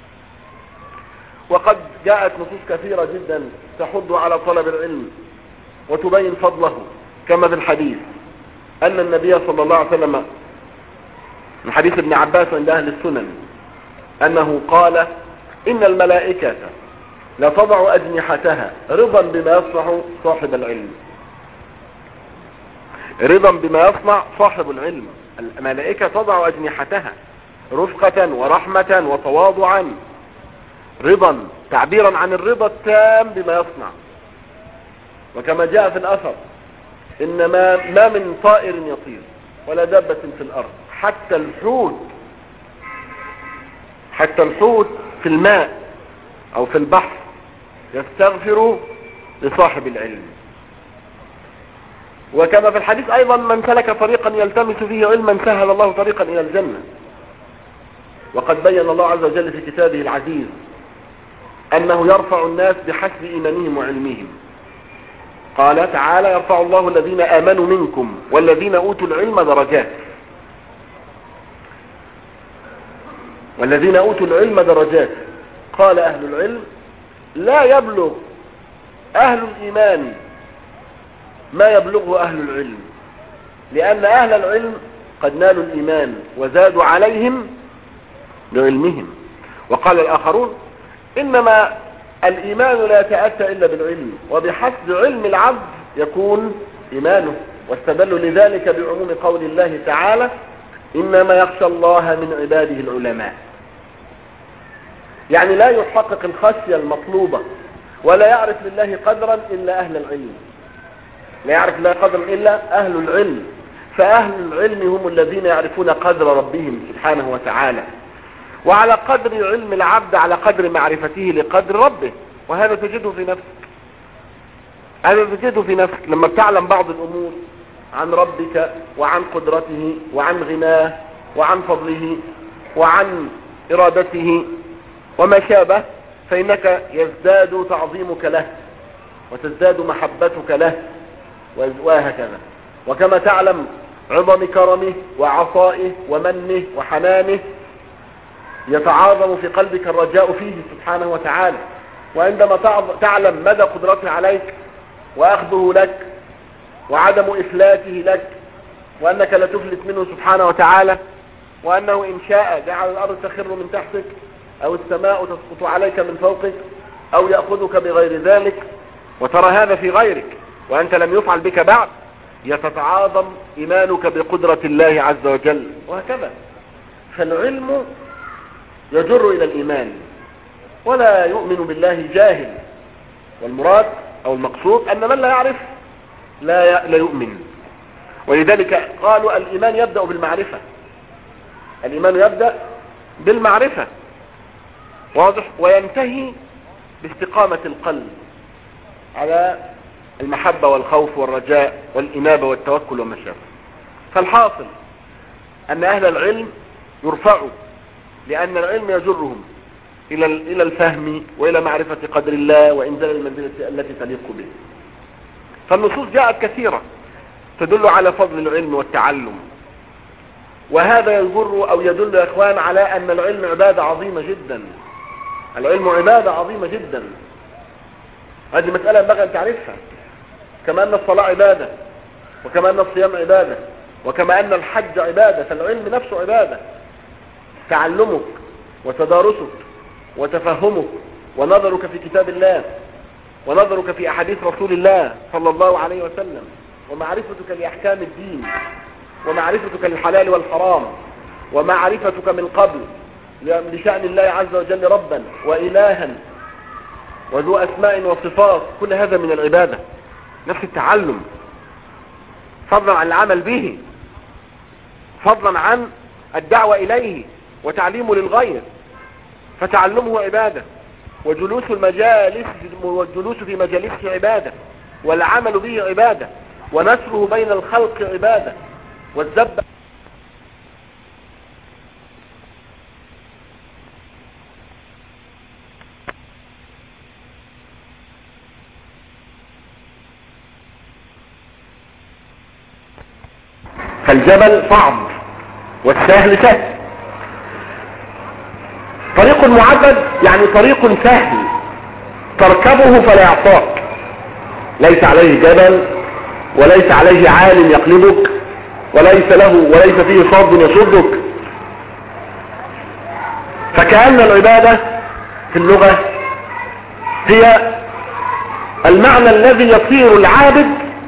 وقد جاءت نصوص كثيرة جدا تحض على طلب العلم وتبين فضله كما في الحديث أن النبي صلى الله عليه وسلم من حديث ابن عباس عند أهل السنن أنه قال إن الملائكة لتضع أجنحتها رضا بما يصنع صاحب العلم رضا بما يصنع صاحب العلم الملائكة تضع أجنحتها رفقة ورحمة وتواضعا رضا تعبيرا عن الرضا التام بما يصنع وكما جاء في الأثر إن ما, ما من طائر يطير ولا دابة في الأرض حتى الحوت حتى الحوت في الماء أو في البحر يستغفر لصاحب العلم وكما في الحديث أيضا من سلك طريقا يلتمس فيه علما سهل الله طريقا إلى الجنة وقد بين الله عز وجل في كتابه العزيز أنه يرفع الناس بحسب إيمانهم وعلمهم قال تعالى يرفع الله الذين آمنوا منكم والذين أوتوا العلم درجات والذين أوتوا العلم درجات قال أهل العلم لا يبلغ أهل الإيمان ما يبلغه أهل العلم لأن أهل العلم قد نالوا الإيمان وزادوا عليهم بعلمهم وقال الآخرون إنما الإيمان لا يتأتى إلا بالعلم وبحسب علم العبد يكون إيمانه واستدلوا لذلك بعموم قول الله تعالى إنما يخشى الله من عباده العلماء يعني لا يحقق الخشية المطلوبة ولا يعرف لله قدرا إلا أهل العلم لا يعرف الله قدرا إلا أهل العلم فأهل العلم هم الذين يعرفون قدر ربهم سبحانه وتعالى وعلى قدر علم العبد على قدر معرفته لقدر ربه وهذا تجده في نفسك هذا تجده في نفسك لما بتعلم بعض الأمور عن ربك وعن قدرته وعن غناه وعن فضله وعن إرادته وما شابه فإنك يزداد تعظيمك له وتزداد محبتك له وهكذا وكما تعلم عظم كرمه وعطائه ومنه وحنانه يتعاظم في قلبك الرجاء فيه سبحانه وتعالى وعندما تعلم مدى قدرته عليك وأخذه لك وعدم إفلاته لك وأنك لا تفلت منه سبحانه وتعالى وأنه إن شاء جعل الأرض تخر من تحتك أو السماء تسقط عليك من فوقك أو يأخذك بغير ذلك وترى هذا في غيرك وأنت لم يفعل بك بعد يتتعاظم إيمانك بقدرة الله عز وجل وهكذا فالعلم يجر إلى الإيمان ولا يؤمن بالله جاهل والمراد أو المقصود أن من لا يعرف لا لا يؤمن ولذلك قالوا الإيمان يبدأ بالمعرفة الإيمان يبدأ بالمعرفة واضح وينتهي باستقامة القلب على المحبة والخوف والرجاء والإنابة والتوكل وما شابه فالحاصل أن أهل العلم يرفعوا لأن العلم يجرهم إلى إلى الفهم وإلى معرفة قدر الله وإنزال المنزلة التي تليق به فالنصوص جاءت كثيرة تدل على فضل العلم والتعلم وهذا يجر أو يدل يا إخوان على أن العلم عبادة عظيمة جدا العلم عبادة عظيمة جدا هذه مسألة ينبغي أن تعرفها كما أن الصلاة عبادة وكما أن الصيام عبادة وكما أن الحج عبادة فالعلم نفسه عبادة تعلمك وتدارسك وتفهمك ونظرك في كتاب الله ونظرك في أحاديث رسول الله صلى الله عليه وسلم ومعرفتك لأحكام الدين ومعرفتك للحلال والحرام ومعرفتك من قبل لشأن الله عز وجل ربا وإلها وذو أسماء وصفات كل هذا من العبادة نفس التعلم فضلا عن العمل به فضلا عن الدعوة إليه وتعليمه للغير فتعلمه عبادة وجلوس المجالس والجلوس في مجالسه عبادة والعمل به عبادة ونشره بين الخلق عبادة والذب فالجبل صعب والسهل سهل طريق معبد يعني طريق سهل تركبه فلا يعصاك ليس عليه جبل وليس عليه عالم يقلبك وليس له وليس فيه صد يصدك فكأن العبادة في اللغة هي المعنى الذي يصير العابد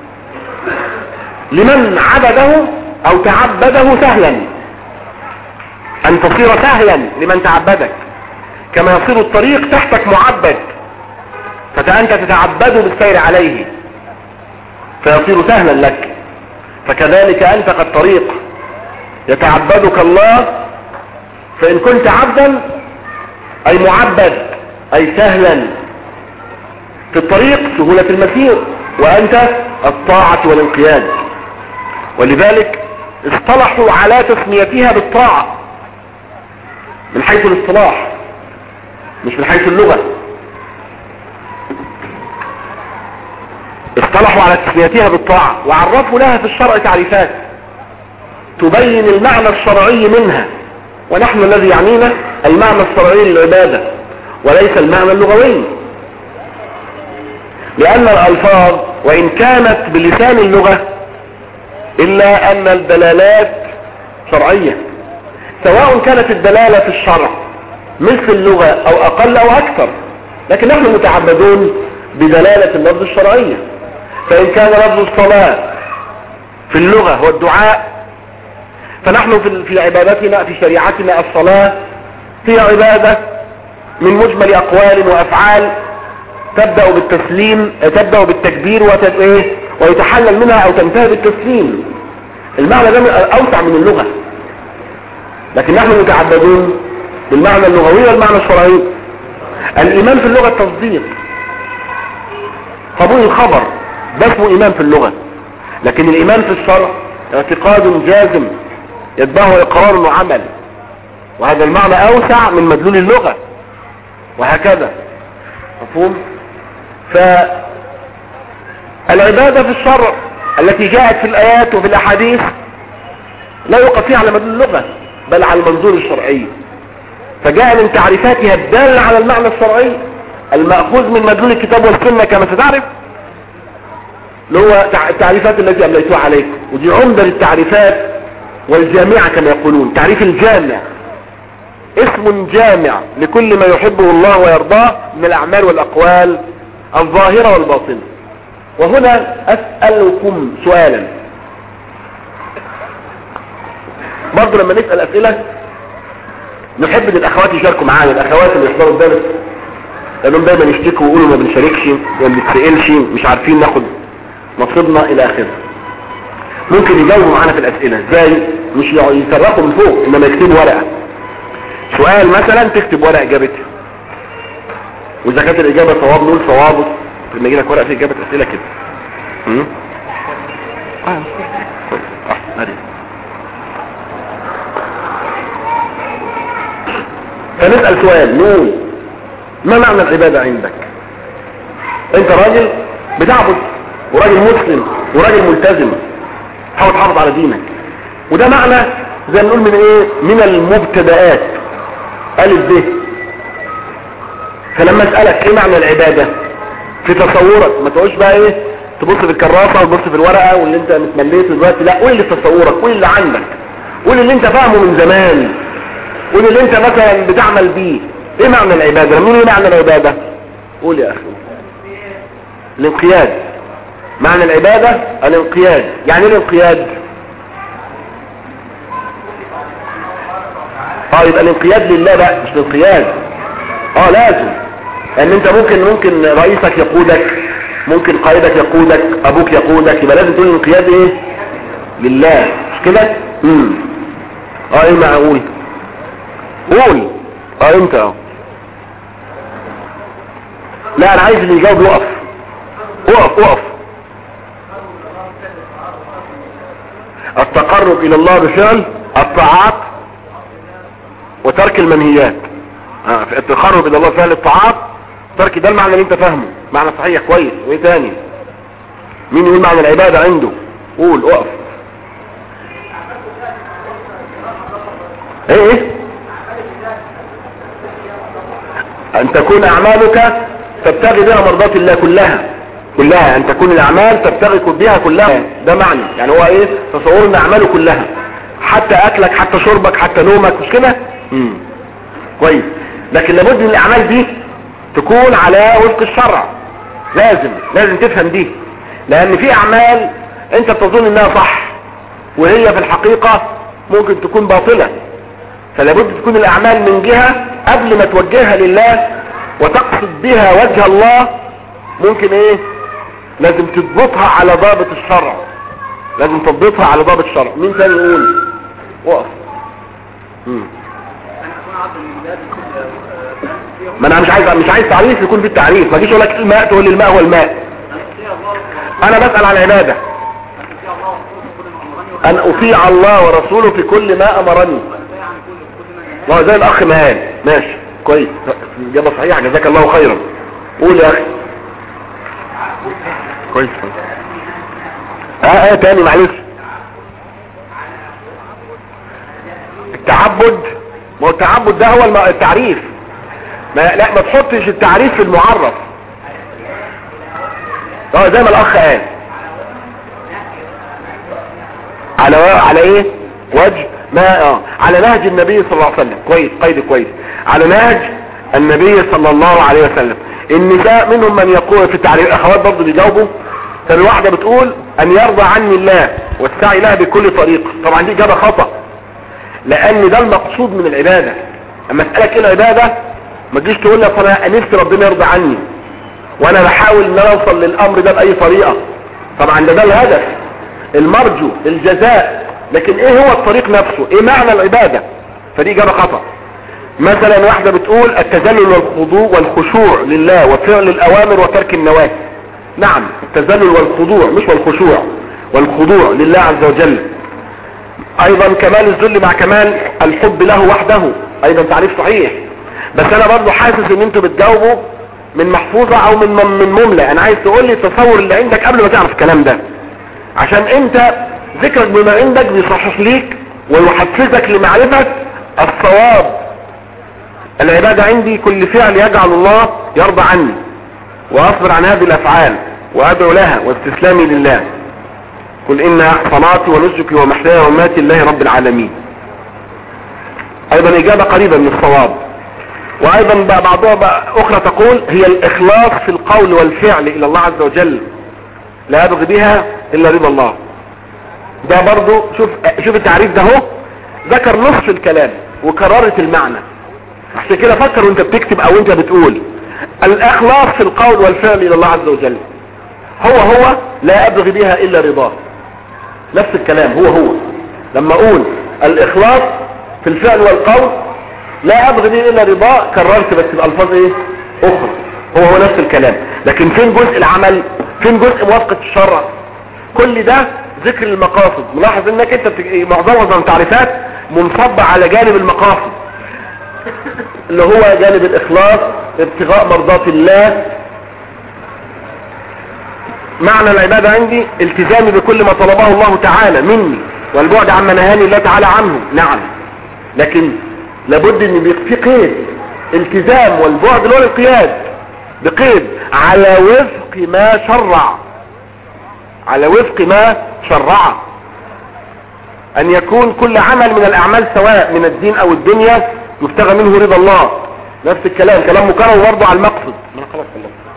لمن عبده او تعبده سهلا ان تصير سهلا لمن تعبدك كما يصير الطريق تحتك معبد فانت تتعبد بالسير عليه فيصير سهلا لك فكذلك انت قد طريق يتعبدك الله فان كنت عبدا اي معبد اي سهلا في الطريق سهولة المسير وانت الطاعة والانقياد ولذلك اصطلحوا على تسميتها بالطاعة من حيث الاصطلاح مش من حيث اللغة اصطلحوا على تسميتها بالطاعة وعرفوا لها في الشرع تعريفات تبين المعنى الشرعي منها ونحن الذي يعنينا المعنى الشرعي للعبادة وليس المعنى اللغوي لأن الألفاظ وإن كانت بلسان اللغة إلا أن الدلالات شرعية سواء كانت الدلالة في الشرع مثل اللغة أو أقل أو أكثر لكن نحن متعبدون بدلالة اللفظ الشرعية فإن كان لفظ الصلاة في اللغة هو الدعاء فنحن في في عبادتنا في شريعتنا الصلاة هي عبادة من مجمل أقوال وأفعال تبدأ بالتسليم تبدأ بالتكبير ويتحلل منها او تنتهي بالتسليم المعنى ده اوسع من اللغة لكن نحن متعبدون بالمعنى اللغوي والمعنى الشرعي الايمان في اللغة التصديق قبول الخبر ده اسمه ايمان في اللغة لكن الايمان في الشرع اعتقاد جازم يتبعه اقرار وعمل وهذا المعنى اوسع من مدلول اللغة وهكذا مفهوم فالعبادة في الشرع التي جاءت في الايات وفي الاحاديث لا يوقف فيها على مدلول اللغة بل على المنظور الشرعي فجاء من تعريفاتها الدالة على المعنى الشرعي المأخوذ من مدلول الكتاب والسنة كما ستعرف اللي هو التعريفات التي أمليتها عليك ودي عمدة للتعريفات والجامعة كما يقولون تعريف الجامع اسم جامع لكل ما يحبه الله ويرضاه من الأعمال والأقوال الظاهرة والباطنة وهنا أسألكم سؤالا برضه لما نسأل أسئلة نحب ان الاخوات يشاركوا معانا الاخوات اللي يحضروا الدرس لانهم دايما يشتكوا ويقولوا ما بنشاركش ما بنتسالش مش عارفين ناخد نصيبنا الى اخره ممكن يجاوبوا معانا في الاسئله ازاي مش يصرفوا من فوق انما يكتبوا ورقه سؤال مثلا تكتب ورقه اجابتها واذا كانت الاجابه صواب نقول صوابه لما يجي لك ورقه فيه اجابه اسئله كده امم اه اه فنسأل سؤال نقول ما معنى العبادة عندك انت راجل بتعبد وراجل مسلم وراجل ملتزم حاول تحافظ على دينك وده معنى زي ما نقول من ايه من المبتدآت الف ب فلما اسألك ايه معنى العبادة في تصورك ما تقولش بقى ايه تبص في الكراسة وتبص في الورقة واللي انت متمليته دلوقتي لا قول اللي في تصورك قول اللي عندك قول اللي انت فاهمه من زمان قول اللي انت مثلا بتعمل بيه ايه معنى العبادة مين ايه معنى العبادة قول يا اخي الانقياد معنى العبادة الانقياد يعني ايه الانقياد اه يبقى الانقياد لله بقى مش الانقياد اه لازم لان انت ممكن ممكن رئيسك يقودك ممكن قائدك يقودك ابوك يقودك يبقى لازم تقول الانقياد ايه لله مش كده امم اه ايه معقول قول اه انت اه لا انا عايز اللي يجاوب يقف اقف اقف التقرب الى الله بفعل الطاعات وترك المنهيات آه التقرب الى الله بفعل الطاعات ترك ده المعنى اللي انت فاهمه معنى صحيح كويس وايه تاني مين يقول معنى العبادة عنده قول اقف ايه ايه ان تكون اعمالك تبتغي بها مرضات الله كلها كلها ان تكون الاعمال تبتغي بها كلها ده معنى يعني هو ايه تصور ان اعماله كلها حتى اكلك حتى شربك حتى نومك مش كده امم كويس لكن لابد ان الاعمال دي تكون على وفق الشرع لازم لازم تفهم دي لان في اعمال انت بتظن انها صح وهي في الحقيقة ممكن تكون باطلة فلابد تكون الاعمال من جهة قبل ما توجهها لله وتقصد بها وجه الله ممكن ايه لازم تضبطها على ضابط الشرع لازم تضبطها على ضابط الشرع مين تاني يقول وقف مم. ما انا مش عايز مش عايز تعريف يكون في التعريف ما تجيش اقول لك الماء تقول لي الماء هو الماء انا بسأل عن العبادة ان اطيع الله ورسوله في كل ما امرني ما هو زي الاخ ما قال ماشي كويس اجابه صحيحه جزاك الله خيرا قول يا اخي كويس اه اه تاني معلش التعبد ما هو التعبد ده هو التعريف ما لا ما تحطش التعريف في المعرف اه زي ما الاخ قال على على ايه وجه ما اه على نهج النبي صلى الله عليه وسلم كويس قيد كويس على نهج النبي صلى الله عليه وسلم النساء منهم من يقول في التعريف الاخوات برضه بيجاوبوا فالواحده بتقول ان يرضى عني الله والسعي لها بكل طريق طبعا دي اجابه خطا لان ده المقصود من العباده اما اسالك ايه العباده ما تجيش تقول لي انا نفسي ربنا يرضى عني وانا بحاول ان انا اوصل للامر ده باي طريقه طبعا ده ده الهدف المرجو الجزاء لكن ايه هو الطريق نفسه ايه معنى العبادة فدي اجابة خطأ مثلا واحدة بتقول التذلل والخضوع والخشوع لله وفعل الاوامر وترك النواهي نعم التذلل والخضوع مش والخشوع والخضوع لله عز وجل ايضا كمال الذل مع كمال الحب له وحده ايضا تعريف صحيح بس انا برضو حاسس ان انتوا بتجاوبوا من محفوظة او من من مملة انا عايز تقول لي التصور اللي عندك قبل ما تعرف الكلام ده عشان انت ذكرك بما عندك بيصحح ليك ويحفزك لمعرفة الصواب العبادة عندي كل فعل يجعل الله يرضى عني واصبر عن هذه الافعال وادعو لها واستسلامي لله قل ان صلاتي ونسكي ومحياي ومماتي لله رب العالمين ايضا اجابة قريبة من الصواب وايضا بعضها اخرى تقول هي الاخلاص في القول والفعل الى الله عز وجل لا يبغي بها الا رضا الله ده برضو شوف شوف التعريف ده هو ذكر نصف الكلام وكررت المعنى عشان كده فكر وانت بتكتب او انت بتقول الاخلاص في القول والفعل الى الله عز وجل هو هو لا ابغي بها الا رضاه نفس الكلام هو هو لما اقول الاخلاص في الفعل والقول لا ابغي به الا رضاه كررت بس بالفاظ ايه اخرى هو هو نفس الكلام لكن فين جزء العمل فين جزء موافقة الشرع كل ده ذكر المقاصد ملاحظ انك انت بتج... معظم التعريفات منصبة على جانب المقاصد اللي هو جانب الاخلاص ابتغاء مرضات الله معنى العبادة عندي التزامي بكل ما طلبه الله تعالى مني والبعد عما نهاني الله تعالى عنه نعم لكن لابد ان يبقى في قيد التزام والبعد اللي هو القياد بقيد على وفق ما شرع على وفق ما شرع ان يكون كل عمل من الاعمال سواء من الدين او الدنيا يبتغى منه رضا الله نفس الكلام كلام مكرر برضه على المقصد خلاص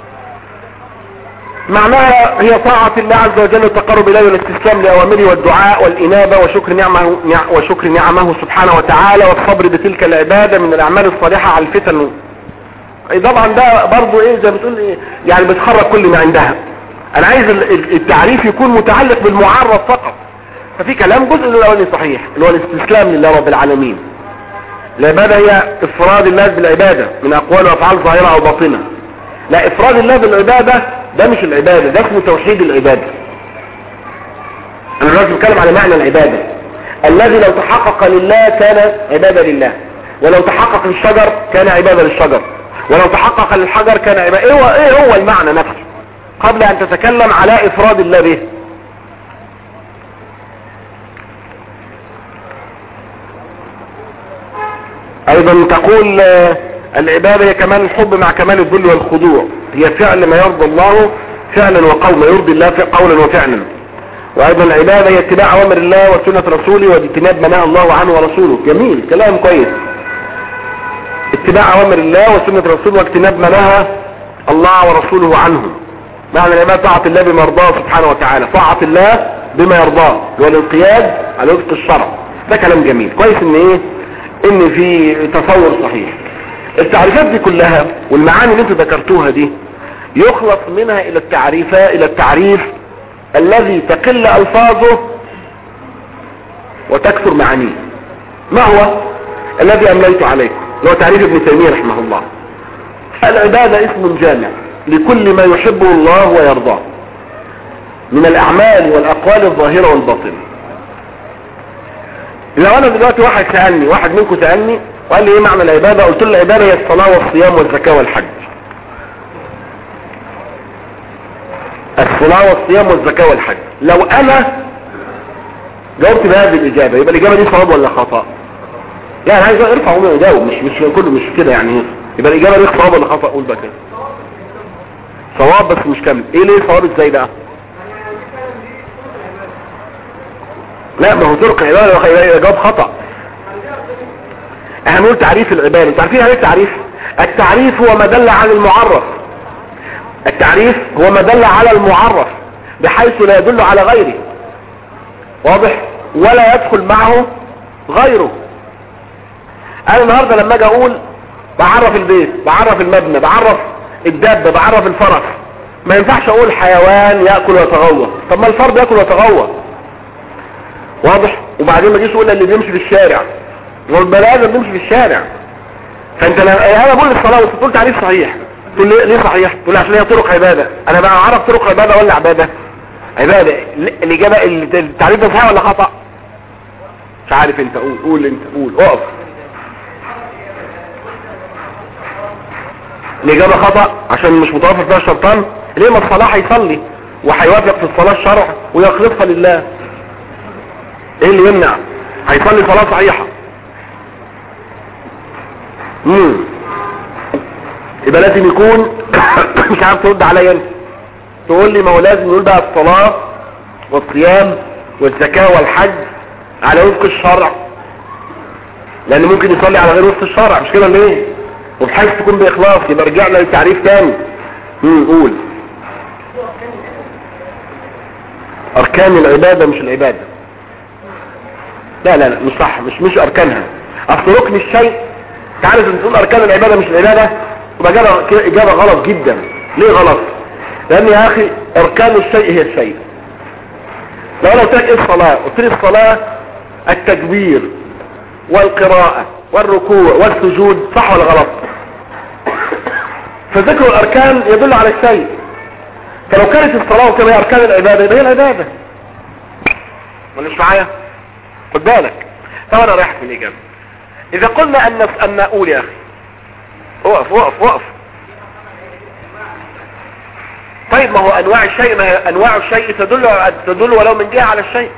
معناها هي طاعة الله عز وجل والتقرب إليه والاستسلام لأوامره والدعاء والإنابة وشكر نعمه, وشكر نعمه سبحانه وتعالى والصبر بتلك العبادة من الأعمال الصالحة على الفتن طبعا ده برضو إيه زي بتقول إيه يعني بتخرج كل ما عندها أنا عايز التعريف يكون متعلق بالمعرف فقط ففي كلام جزء الأولاني صحيح اللي هو الاستسلام لله رب العالمين العبادة هي إفراد الله بالعبادة من أقوال وأفعال ظاهرة أو باطنة لا إفراد الله بالعبادة ده مش العبادة ده اسمه توحيد العبادة انا دلوقتي بتكلم على معنى العبادة الذي لو تحقق لله كان عبادة لله ولو تحقق للشجر كان عبادة للشجر ولو تحقق للحجر كان عبادة ايه هو, إيه هو المعنى نفسه قبل ان تتكلم على افراد الله به ايضا تقول العبادة هي كمان الحب مع كمال الذل والخضوع هي فعل ما يرضى الله فعلا وقولا يرضي الله قولا وفعلا وايضا العبادة هي اتباع اوامر الله وسنة رسوله واجتناب ما نهى الله عنه ورسوله جميل كلام كويس اتباع اوامر الله وسنة رسوله واجتناب ما نهى الله ورسوله عنه معنى العبادة طاعة الله بما يرضاه سبحانه وتعالى طاعة الله بما يرضاه والانقياد على وفق الشرع ده كلام جميل كويس ان ايه ان في تصور صحيح التعريفات دي كلها والمعاني اللي انتوا ذكرتوها دي يخلص منها الى التعريف الى التعريف الذي تقل الفاظه وتكثر معانيه ما هو الذي امليت عليكم اللي هو تعريف ابن تيمية رحمه الله العبادة اسم جامع لكل ما يحبه الله ويرضاه من الاعمال والاقوال الظاهرة والباطنة لو انا دلوقتي واحد سألني واحد منكم سألني وقال لي ايه معنى العبادة قلت له العبادة هي الصلاة والصيام والزكاة والحج الصلاة والصيام والزكاة والحج لو انا جاوبت بهذه الاجابة يبقى الاجابة دي صواب ولا خطأ لا انا عايز ارفع وما يجاوب مش مش كله مش كده يعني يبقى الاجابة دي صواب ولا خطأ قول بقى كده صواب بس مش كامل ايه ليه صواب ازاي بقى لا ما هو طرق العبادة جواب خطأ احنا نقول تعريف العبادة انتوا عارفين يعني ايه التعريف التعريف هو ما دل على المعرف التعريف هو ما دل على المعرف بحيث لا يدل على غيره واضح ولا يدخل معه غيره انا النهاردة لما اجي اقول بعرف البيت بعرف المبنى بعرف الدابة بعرف الفرس ما ينفعش اقول حيوان ياكل ويتغوى طب ما الفرد ياكل ويتغوى واضح وبعدين ما تجيش تقول اللي بيمشي في الشارع والبني ادم بيمشي في الشارع فانت لا انا بقول الصلاه بس قلت عليه صحيح تقول لي ليه صحيح تقول لي عشان هي طرق عباده انا بقى اعرف طرق عباده ولا عباده عباده الاجابه التعريف ده صحيح ولا خطا مش عارف انت قول قول انت قول اقف الاجابه خطا عشان مش متوافق فيها الشرطان ليه ما الصلاه هيصلي وهيوافق في الصلاه الشرع ويخلصها لله ايه اللي يمنع هيصلي صلاه صحيحه امم يبقى لازم يكون مش عارف ترد عليا انت تقول لي ما هو لازم يقول بقى الصلاه والصيام والزكاه والحج على وفق الشرع لان ممكن يصلي على غير وفق الشرع مش كده ليه وبحيث تكون باخلاص يبقى رجعنا للتعريف تاني امم قول اركان العباده مش العباده لا لا لا مش صح مش مش اركانها اصل ركن الشيء تعرف ان تقول اركان العباده مش العباده يبقى اجابه اجابه غلط جدا ليه غلط لان يا اخي اركان الشيء هي الشيء لو انا قلت لك ايه الصلاه قلت لي الصلاه التكبير والقراءه والركوع والسجود صح ولا غلط فذكر الاركان يدل على الشيء فلو كانت الصلاه وكما هي اركان العباده يبقى هي العباده ولا مش معايا خد بالك طب انا رايح في الاجابه اذا قلنا ان ان نقول يا اخي اقف اقف اقف طيب ما هو انواع الشيء ما هي انواع الشيء تدل تدل ولو من جهه على الشيء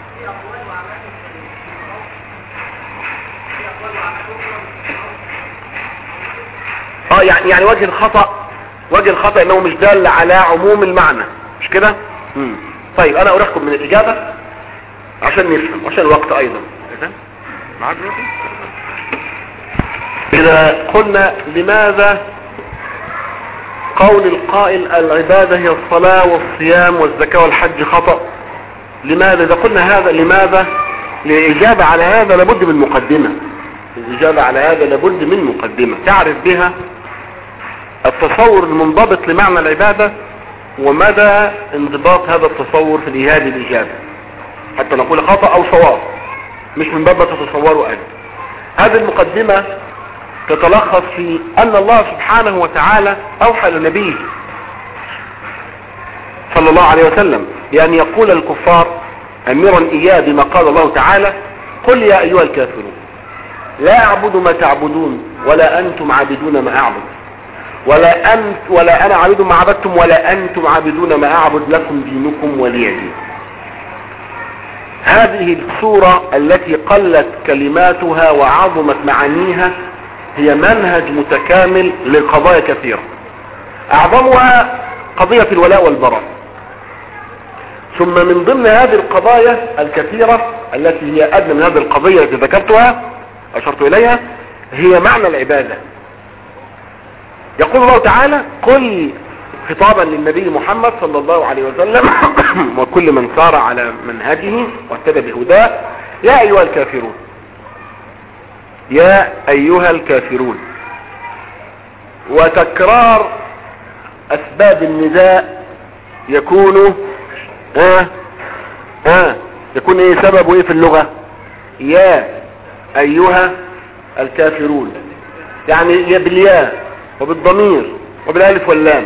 اه يعني يعني وجه الخطا وجه الخطا انه مش دال على عموم المعنى مش كده مم. طيب انا اريحكم من الاجابه عشان نفهم عشان الوقت ايضا إذا معاك دلوقتي؟ اذا قلنا لماذا قول القائل العبادة هي الصلاة والصيام والزكاة والحج خطأ لماذا اذا قلنا هذا لماذا للإجابة على هذا لابد من مقدمة الإجابة على هذا لابد من مقدمة تعرف بها التصور المنضبط لمعنى العبادة ومدى انضباط هذا التصور في الإيهاد الإجابة حتى نقول خطأ أو صواب مش من باب ما تتصوروا أنت هذه المقدمة تتلخص في أن الله سبحانه وتعالى أوحى لنبيه صلى الله عليه وسلم بأن يقول الكفار أميرا إياه بما قال الله تعالى قل يا أيها الكافرون لا أعبد ما تعبدون ولا أنتم عابدون ما أعبد ولا أنت ولا أنا عابد ما عبدتم ولا أنتم عابدون ما أعبد لكم دينكم ولي دين هذه السورة التي قلت كلماتها وعظمت معانيها هي منهج متكامل لقضايا كثيرة أعظمها قضية الولاء والبراء ثم من ضمن هذه القضايا الكثيرة التي هي أدنى من هذه القضية التي ذكرتها أشرت إليها هي معنى العبادة يقول الله تعالى قل خطابا للنبي محمد صلى الله عليه وسلم وكل من سار على منهجه واهتدى بهداه يا أيها الكافرون يا أيها الكافرون وتكرار أسباب النداء يكون ها ها يكون ايه سببه ايه في اللغة يا أيها الكافرون يعني يا بالياء وبالضمير وبالالف واللام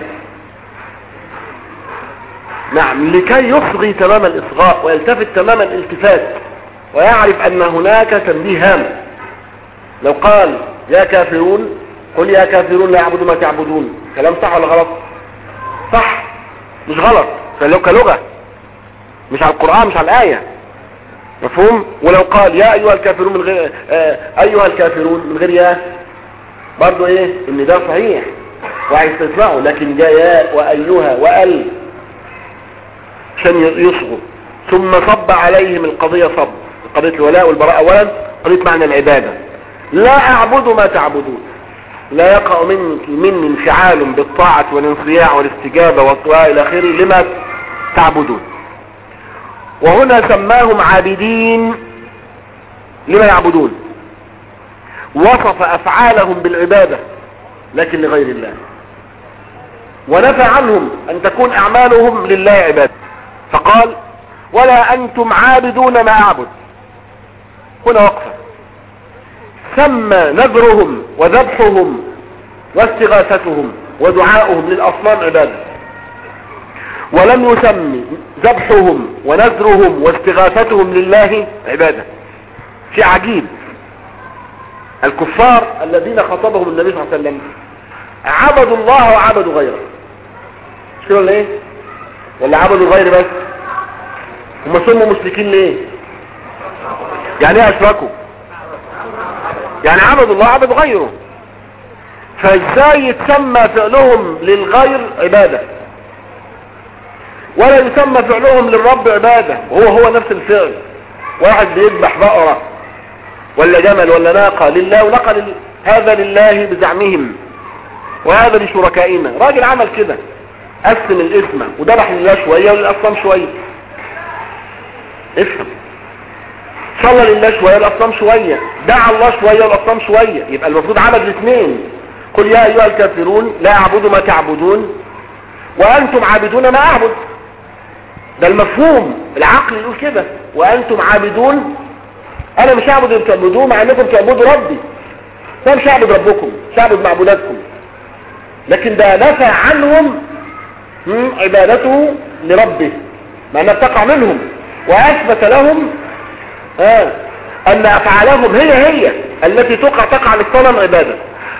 نعم لكي يصغي تمام الإصغاء ويلتفت تمام الالتفات ويعرف أن هناك تنبيه هام لو قال يا كافرون قل يا كافرون لا يعبدوا ما تعبدون كلام صح ولا غلط صح مش غلط فلو كلغة مش على القرآن مش على الآية مفهوم ولو قال يا أيها الكافرون من غير آه أيها الكافرون من غير يا برضو ايه ان ده صحيح وعايز تسمعه لكن جاء يا وأيها وأل عشان يصغوا ثم صب عليهم القضية صب قضية الولاء والبراء أولا قضية معنى العبادة لا أعبد ما تعبدون لا يقع منك مني انفعال بالطاعة والانصياع والاستجابة والطاعة إلى آخره لما تعبدون وهنا سماهم عابدين لما يعبدون وصف أفعالهم بالعبادة لكن لغير الله ونفى عنهم ان تكون اعمالهم لله عبادة فقال ولا انتم عابدون ما اعبد هنا وقفة سمى نذرهم وذبحهم واستغاثتهم ودعاؤهم للاصنام عبادة ولم يسمي ذبحهم ونذرهم واستغاثتهم لله عبادة شيء عجيب الكفار الذين خطبهم النبي صلى الله عليه وسلم عبدوا الله وعبدوا غيره مش كده ولا ايه ولا عبدوا غير بس هم سموا مشركين ليه يعني ايه اشركوا يعني عبدوا الله عبدوا غيره فازاي يتسمى فعلهم للغير عبادة ولا يسمى فعلهم للرب عبادة وهو هو نفس الفعل واحد بيذبح بقرة ولا جمل ولا ناقة لله ونقل هذا لله بزعمهم وهذا لشركائنا راجل عمل كده قسم الاسم وذبح لله شوية وللأصنام شوية افهم صلى لله شوية والأصنام شوية دعا الله شوية والأصنام شوية يبقى المفروض عبد الاثنين قل يا أيها الكافرون لا أعبد ما تعبدون وأنتم عابدون ما أعبد ده المفهوم العقل يقول كده وأنتم عابدون أنا مش هعبد اللي بتعبدوه مع أنكم تعبدوا ربي أنا مش هعبد ربكم مش هعبد معبوداتكم لكن ده نفى عنهم مم، عبادته لربه مع أنها بتقع منهم وأثبت لهم آه أن أفعالهم هي هي التي تقع تقع للصنم عبادة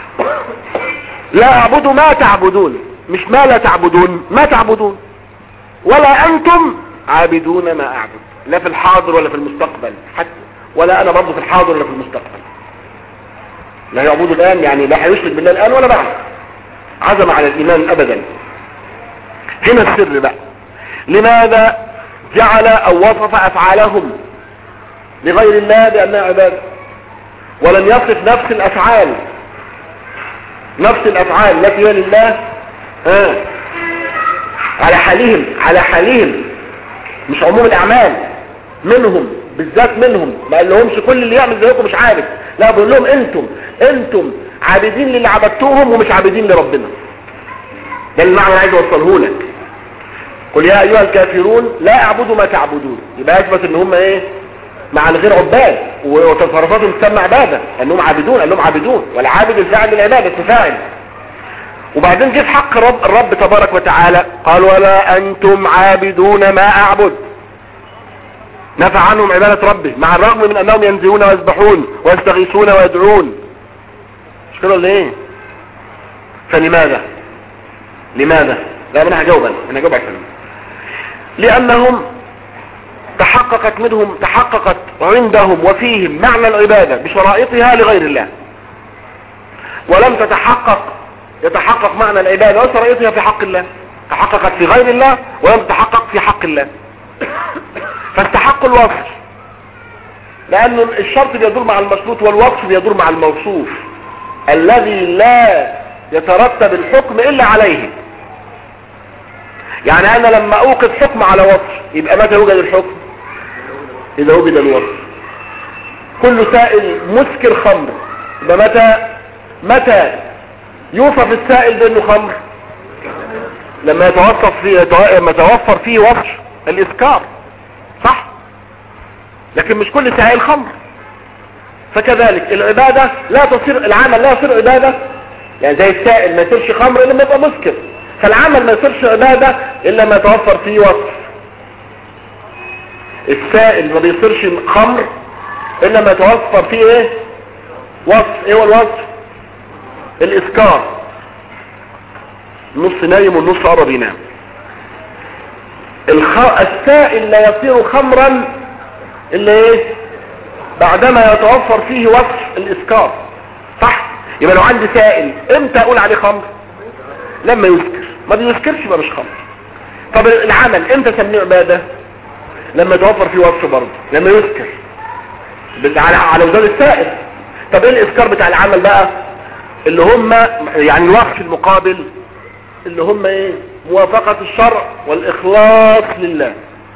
لا أعبد ما تعبدون مش ما لا تعبدون ما تعبدون ولا أنتم عابدون ما أعبد لا في الحاضر ولا في المستقبل حتى ولا أنا برضه في الحاضر ولا في المستقبل لا يعبد الآن يعني لا هيشرك بالله الآن ولا بعد عزم على الإيمان أبدا هنا السر بقى لماذا جعل أو وصف أفعالهم لغير الله بأنها عبادة ولم يصف نفس الأفعال نفس الأفعال التي هي لله آه. على حالهم على حالهم مش عموم الأعمال منهم بالذات منهم ما قال لهمش كل اللي يعمل زيكم مش عابد لا بقول لهم انتم انتم عابدين للي عبدتوهم ومش عابدين لربنا ده المعنى اللي عايز اوصله لك قل يا ايها الكافرون لا اعبد ما تعبدون يبقى اثبت ان هم ايه مع الغير عباد وتصرفاتهم تسمى عباده انهم عابدون قال لهم عابدون والعابد الفاعل للعباده فاعل وبعدين جه في حق رب الرب تبارك وتعالى قال ولا انتم عابدون ما اعبد نفى عنهم عبادة ربه مع الرغم من انهم ينزلون ويذبحون ويستغيثون ويدعون مش كده ولا ايه فلماذا لماذا لا انا هجاوب انا انا هجاوب عشان لانهم تحققت منهم تحققت عندهم وفيهم معنى العبادة بشرائطها لغير الله ولم تتحقق يتحقق معنى العبادة وشرائطها في حق الله تحققت في غير الله ولم تتحقق في حق الله فاستحقوا الوصف لأن الشرط بيدور مع المشروط والوصف بيدور مع الموصوف الذي لا يترتب الحكم إلا عليه يعني أنا لما أوقف حكم على وصف يبقى متى يوجد الحكم إذا وجد الوصف كل سائل مسكر خمر يبقى متى متى يوصف السائل بأنه خمر لما يتوصف فيه لما يتوفر فيه وصف الإسكار صح لكن مش كل سائل خمر فكذلك العبادة لا تصير العمل لا يصير عبادة يعني زي السائل ما يصيرش خمر إلا ما يبقى مسكر فالعمل ما يصيرش عبادة إلا ما يتوفر فيه وصف السائل ما بيصيرش خمر إلا ما يتوفر فيه إيه وصف إيه هو الوصف الإسكار النص نايم والنص قرب ينام الخ... السائل لا يصير خمرا إلا إيه بعدما يتوفر فيه وصف الإسكار صح يبقى لو عندي سائل امتى اقول عليه خمر لما يسكر ما بيسكرش يبقى مش خمر طب العمل امتى اسميه عباده لما يتوفر فيه وصف برضه لما يسكر بس على على وزن السائل طب ايه الاسكار بتاع العمل بقى اللي هم يعني الوصف المقابل اللي هم ايه موافقة الشرع والاخلاص لله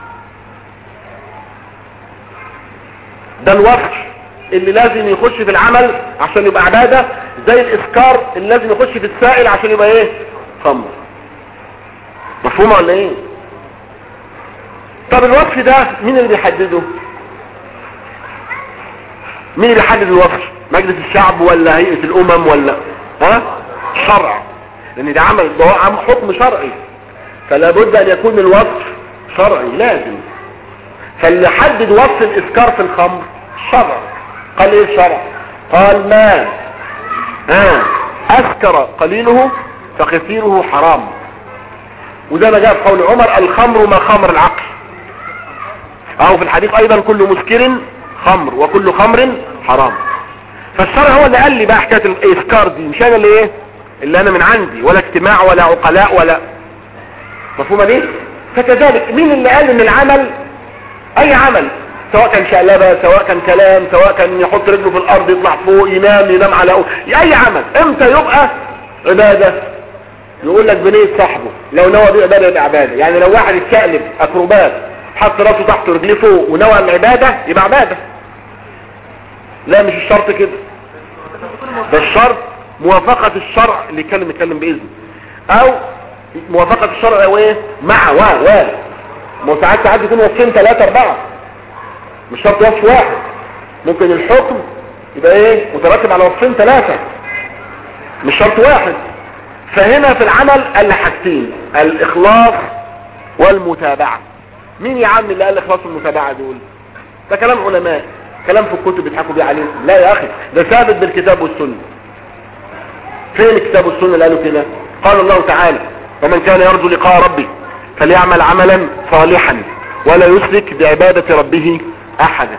ده الوصف اللي لازم يخش في العمل عشان يبقى عبادة زي الاسكار اللي لازم يخش في السائل عشان يبقى ايه خمر مفهومة ولا ايه طب الوصف ده مين اللي بيحدده مين اللي بيحدد الوصف مجلس الشعب ولا هيئة الامم ولا ها شرع لان ده عمل ده عم حكم شرعي فلا بد ان يكون الوصف شرعي لازم فاللي حدد وصف الاسكار في الخمر الشرع قال ايه الشرع قال ما ها اسكر قليله فكثيره حرام وده ما جاء في قول عمر الخمر ما خمر العقل او في الحديث ايضا كل مسكر خمر وكل خمر حرام فالشرع هو اللي قال لي بقى حكايه الاسكار دي مش انا اللي ايه اللي انا من عندي ولا اجتماع ولا عقلاء ولا مفهومه دي فكذلك مين اللي قال ان العمل اي عمل سواء كان شقلبه سواء كان كلام سواء كان يحط رجله في الارض يطلع فوق ينام ينام على أو... اي عمل امتى يبقى عباده يقول لك بنية صاحبه لو نوى دي عباده يبقى عباده يعني لو واحد اتشقلب اكروبات حط راسه تحت رجليه فوق ونوى العباده يبقى عباده لا مش الشرط كده ده الشرط موافقة الشرع اللي يتكلم يتكلم بإذن او موافقة الشرع او ايه مع و و ما هو ساعات ساعات يكون وصفين ثلاثة اربعة مش شرط وصف واحد ممكن الحكم يبقى ايه مترتب على وصفين ثلاثة مش شرط واحد فهنا في العمل قال لي حاجتين الاخلاص والمتابعة مين يا عم اللي قال الاخلاص والمتابعة دول ده كلام علماء كلام في الكتب بيضحكوا بيه عليكم لا يا اخي ده ثابت بالكتاب والسنة فين الكتاب والسنة اللي قالوا كده قال الله تعالى ومن كان يرجو لقاء ربه فليعمل عملا صالحا ولا يشرك بعبادة ربه احدا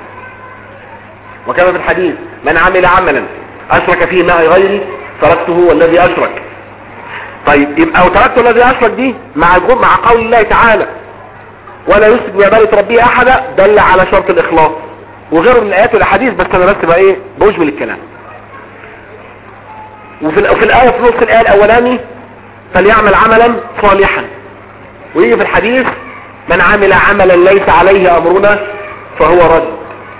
وكما في الحديث من عمل عملا اشرك فيه معي غيري تركته والذي اشرك طيب يبقى وتركته الذي اشرك دي مع مع قول الله تعالى ولا يشرك بعبادة ربه احدا دل على شرط الاخلاص وغيره من الايات والاحاديث بس انا بس بقى ايه بوجمل الكلام وفي في الايه في نص الايه الاولاني فليعمل عملا صالحا ويجي في الحديث من عمل عملا ليس عليه امرنا فهو رد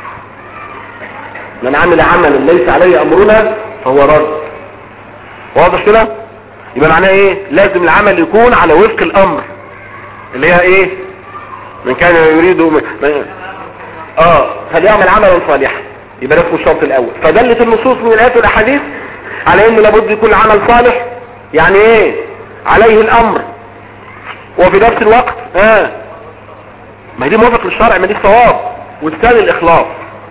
من عمل عملا ليس عليه امرنا فهو رد واضح كده يبقى معناه ايه لازم العمل يكون على وفق الامر اللي هي ايه من كان يريد من... اه فليعمل عملا صالحا يبقى ده اسمه الشرط الاول فدلت النصوص من الايات والاحاديث على ان لابد يكون العمل صالح يعني ايه عليه الامر وفي نفس الوقت ها آه. ما دي موافق للشرع ما دي الصواب والثاني الاخلاص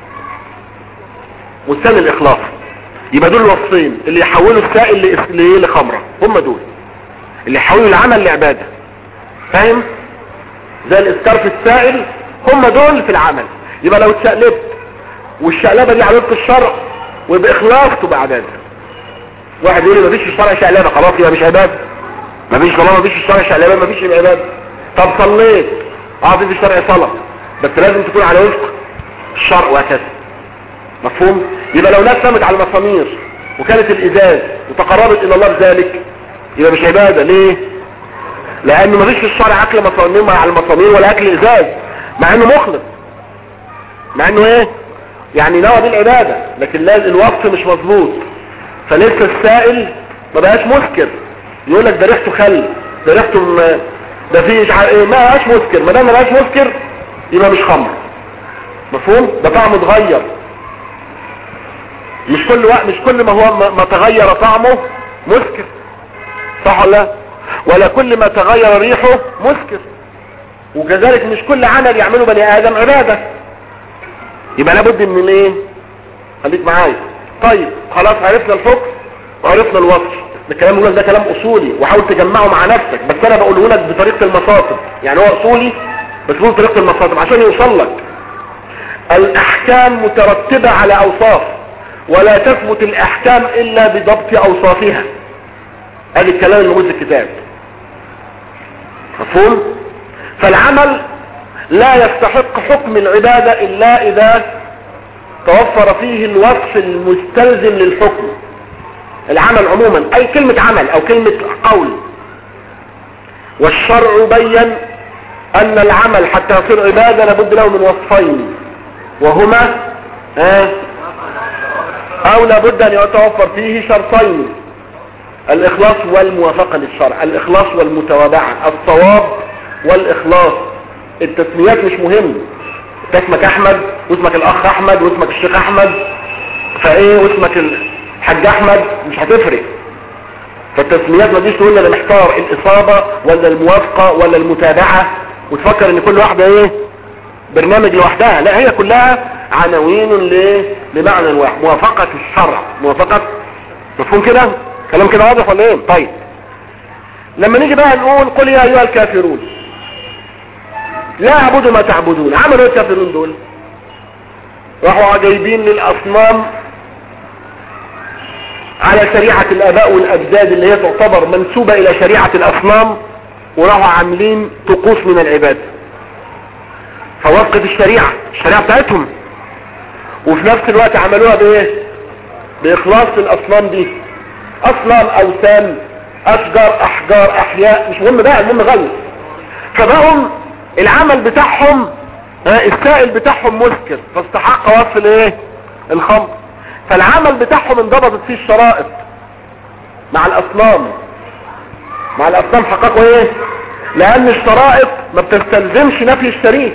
والثاني الاخلاص يبقى دول الوصفين اللي يحولوا السائل لايه لخمره هم دول اللي يحولوا العمل لعباده فاهم زي الاسكار في السائل هم دول في العمل يبقى لو اتشقلبت والشقلبه دي على وفق الشرع وباخلاص تبقى عباده واحد يقول لي مفيش في الشرع شقلبه خلاص يبقى مش عباده مفيش طالما مفيش في الشرع شقلبه مفيش يبقى عباده طب صليت اه في الشرع صلاه بس لازم تكون على وفق الشرع وهكذا مفهوم يبقى لو ناس سمت على المسامير وكانت الازاز وتقربت الى الله بذلك يبقى مش عباده ليه لان مفيش في الشرع اكل مسامير على المسامير ولا اكل ازاز مع انه مخلص مع انه ايه يعني نوى دي العبادة لكن لازم الوقت مش مظبوط فلسه السائل ما بقاش مسكر يقول لك ده ريحته خل ده ريحته م... ده فيه ايه ما بقاش مسكر ما دام ما بقاش مسكر يبقى مش خمر مفهوم ده طعمه اتغير مش كل وقت مش كل ما هو ما, ما تغير طعمه مسكر صح ولا لا ولا كل ما تغير ريحه مسكر وكذلك مش كل عمل يعمله بني ادم عباده يبقى لابد من ايه خليك معايا طيب خلاص عرفنا الحكم وعرفنا الوصف الكلام اللي ده كلام اصولي وحاول تجمعه مع نفسك بس انا بقوله لك بطريقه المصادر يعني هو اصولي بس بقول طريقه المصادر عشان يوصل لك الاحكام مترتبه على اوصاف ولا تثبت الاحكام الا بضبط اوصافها ادي الكلام اللي موجود في الكتاب مفهوم فالعمل لا يستحق حكم العبادة إلا إذا توفر فيه الوصف المستلزم للحكم العمل عموما أي كلمة عمل أو كلمة قول والشرع بين أن العمل حتى يصير عبادة لابد له من وصفين وهما آه أو لابد أن يتوفر فيه شرطين الاخلاص والموافقة للشرع الاخلاص والمتوابعة الصواب والاخلاص التسميات مش مهم انت اسمك احمد واسمك الاخ احمد واسمك الشيخ احمد فايه واسمك الحاج احمد مش هتفرق فالتسميات ما تجيش تقول انا محتار الاصابة ولا الموافقة ولا المتابعة وتفكر ان كل واحدة ايه برنامج لوحدها لا هي كلها عناوين ل- لمعنى واحد موافقة الشرع موافقة مفهوم كده كلام كده واضح ولا ايه طيب لما نيجي بقى نقول قل يا ايها الكافرون لا اعبدوا ما تعبدون عملوا ايه الكافرون دول راحوا جايبين للاصنام على شريعة الاباء والاجداد اللي هي تعتبر منسوبة الى شريعة الاصنام وراحوا عاملين طقوس من العبادة فوفقت الشريعة الشريعة بتاعتهم وفي نفس الوقت عملوها بايه باخلاص الاصنام دي اصنام اوثان اشجار احجار احياء مش مهم بقى المهم غلط فبقوا العمل بتاعهم ها، السائل بتاعهم مسكر فاستحق وصف الايه الخمر فالعمل بتاعهم انضبطت فيه الشرائط مع الاصنام مع الاصنام حققوا ايه لان الشرائط ما بتستلزمش نفي الشريك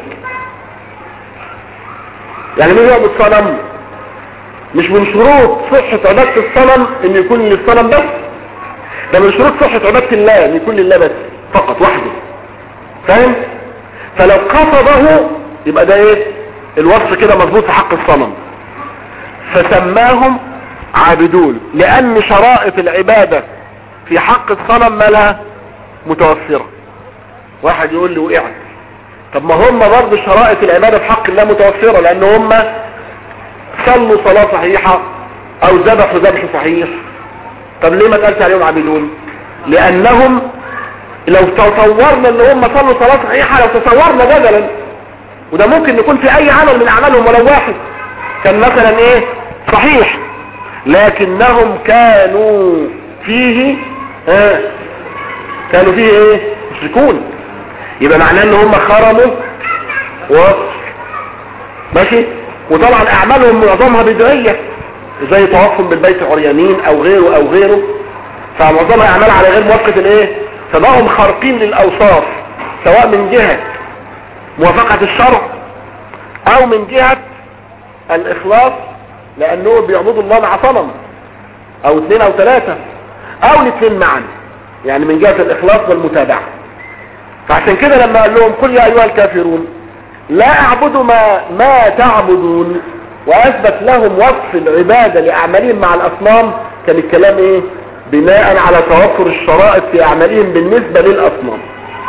يعني مين يعبد صنم مش من شروط صحة عبادة الصنم ان يكون للصنم بس ده من شروط صحة عبادة الله ان يكون لله بس فقط وحده فاهم فلو قصده يبقى ده ايه الوصف كده مظبوط في حق الصنم فسماهم عابدون لان شرائط العبادة في حق الصنم مالها متوفرة واحد يقول لي وقعت طب ما هم برضه شرائط العبادة في حق الله متوفرة لان هم صلوا صلاة صحيحة او ذبحوا ذبح صحيح طب ليه ما تقالش عليهم عابدون لانهم لو تصورنا ان هم صلوا صلاة صحيحة لو تصورنا جدلا وده ممكن يكون في اي عمل من اعمالهم ولو واحد كان مثلا ايه صحيح لكنهم كانوا فيه ها كانوا فيه ايه مشركون يبقى معناه ان هم خرموا وصف ماشي وطبعا اعمالهم معظمها بدعية زي طوافهم بالبيت عريانين او غيره او غيره فمعظمها اعمال على غير موافقة الايه فبقوا خارقين للاوصاف سواء من جهة موافقة الشرع او من جهة الاخلاص لانه بيعبدوا الله مع صنم او اثنين او ثلاثة او الاثنين معا يعني من جهة الاخلاص والمتابعة فعشان كده لما قال لهم قل يا ايها الكافرون لا اعبد ما ما تعبدون واثبت لهم وصف العبادة لاعمالهم مع الاصنام كان الكلام ايه بناء على توفر الشرائط في اعمالهم بالنسبة للاصنام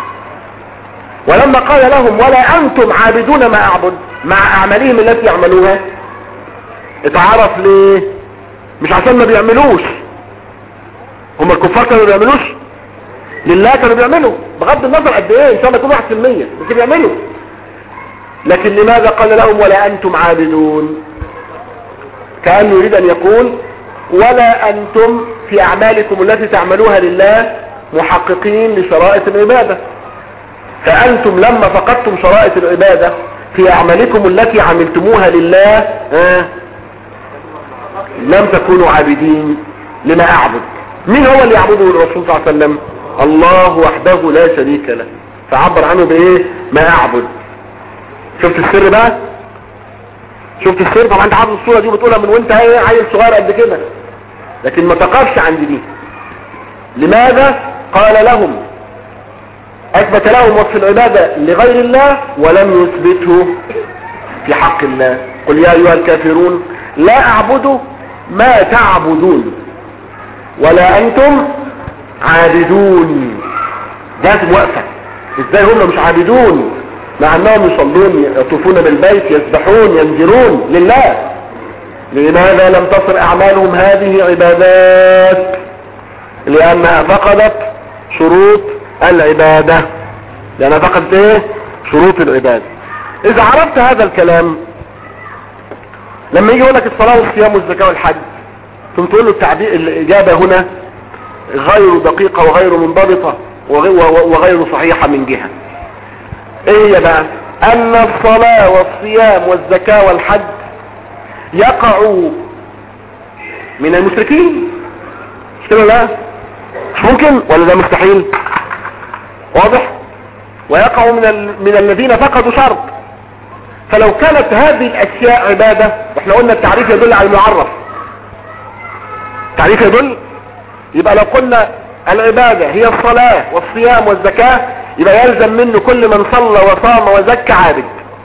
ولما قال لهم ولا انتم عابدون ما اعبد مع اعمالهم التي يعملوها اتعرف ليه مش عشان ما بيعملوش هم الكفار كانوا ما بيعملوش لله كانوا بيعملوا بغض النظر قد ايه ان شاء الله يكون واحد في المية بس بيعملوا لكن لماذا قال لهم ولا انتم عابدون كأنه يريد ان يقول ولا انتم في اعمالكم التي تعملوها لله محققين لشرائط العبادة فانتم لما فقدتم شرائط العبادة في اعمالكم التي عملتموها لله آه لم تكونوا عابدين لما اعبد مين هو اللي يعبده الرسول صلى الله عليه وسلم الله وحده لا شريك له فعبر عنه بايه ما اعبد شفت السر بقى شفت السر طبعا انت حافظ الصورة دي وبتقولها من وانت ايه عيل صغير قد كده لكن ما تقفش عند دي لماذا قال لهم اثبت لهم وصف العبادة لغير الله ولم يثبته في حق الله قل يا ايها الكافرون لا اعبد ما تعبدون ولا انتم عابدون لازم وقفة ازاي هم مش عابدون مع انهم يصلون يطوفون بالبيت يسبحون ينذرون لله لماذا لم تصر اعمالهم هذه عبادات لانها فقدت شروط العبادة لانها فقدت ايه شروط العبادة اذا عرفت هذا الكلام لما يجي يقول لك الصلاة والصيام والزكاة والحج ثم تقول له التعبير الاجابة هنا غير دقيقة وغير منضبطة وغير صحيحة من جهة ايه هي بقى ان الصلاة والصيام والزكاة والحج يقع من المشركين مش كده لا مش ممكن ولا ده مستحيل واضح ويقع من, ال... من الذين فقدوا شرط فلو كانت هذه الاشياء عبادة واحنا قلنا التعريف يدل على المعرف التعريف يدل يبقى لو قلنا العبادة هي الصلاة والصيام والزكاة يبقى يلزم منه كل من صلى وصام وزكى عابد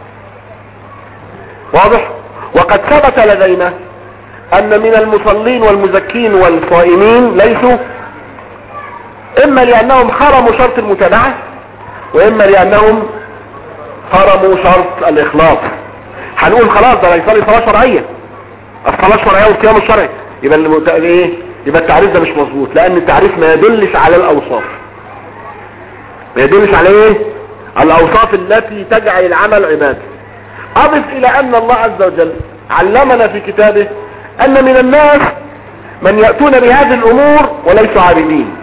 واضح وقد ثبت لدينا ان من المصلين والمزكين والصائمين ليسوا اما لانهم خرموا شرط المتابعة واما لانهم خرموا شرط الاخلاص هنقول خلاص ده هيصلي صلاة شرعية الصلاة الشرعية والصيام الشرعي يبقى المت... ايه يبقى التعريف ده مش مظبوط لان التعريف ما يدلش على الاوصاف ما يدلش على ايه على الاوصاف التي تجعل العمل عباده اضف الى ان الله عز وجل علمنا في كتابه ان من الناس من يأتون بهذه الامور وليسوا عابدين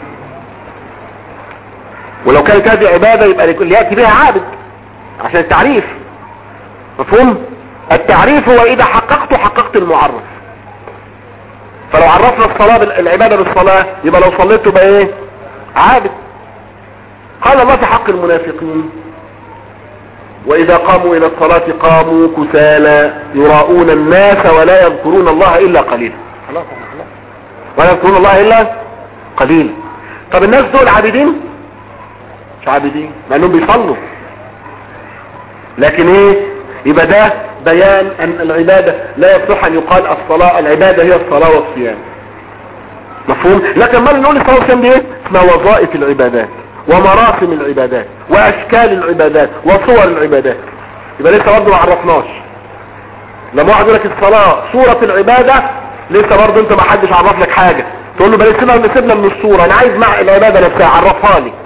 ولو كانت هذه عبادة يبقى اللي يأتي بها عابد عشان التعريف مفهوم التعريف هو اذا حققت حققت المعرف فلو عرفنا الصلاة العبادة بالصلاة يبقى لو صليت تبقى ايه عابد قال الله في حق المنافقين واذا قاموا الى الصلاة قاموا كسالى يراؤون الناس ولا يذكرون الله الا قليلا ولا يذكرون الله الا قليلا طب الناس دول عابدين مش عابدين مع انهم بيصلوا لكن ايه يبقى ده بيان ان العبادة لا يصح ان يقال الصلاة العبادة هي الصلاة والصيام مفهوم لكن ما نقول الصلاة والصيام دي ايه اسمها وظائف العبادات ومراسم العبادات واشكال العبادات وصور العبادات يبقى لسه برضه ما عرفناش لما واحد يقول لك الصلاة صورة العبادة لسه برضه انت ما حدش عرف لك حاجة تقول له بل سيبنا سيبنا من الصورة انا عايز مع العبادة نفسها عرفها لي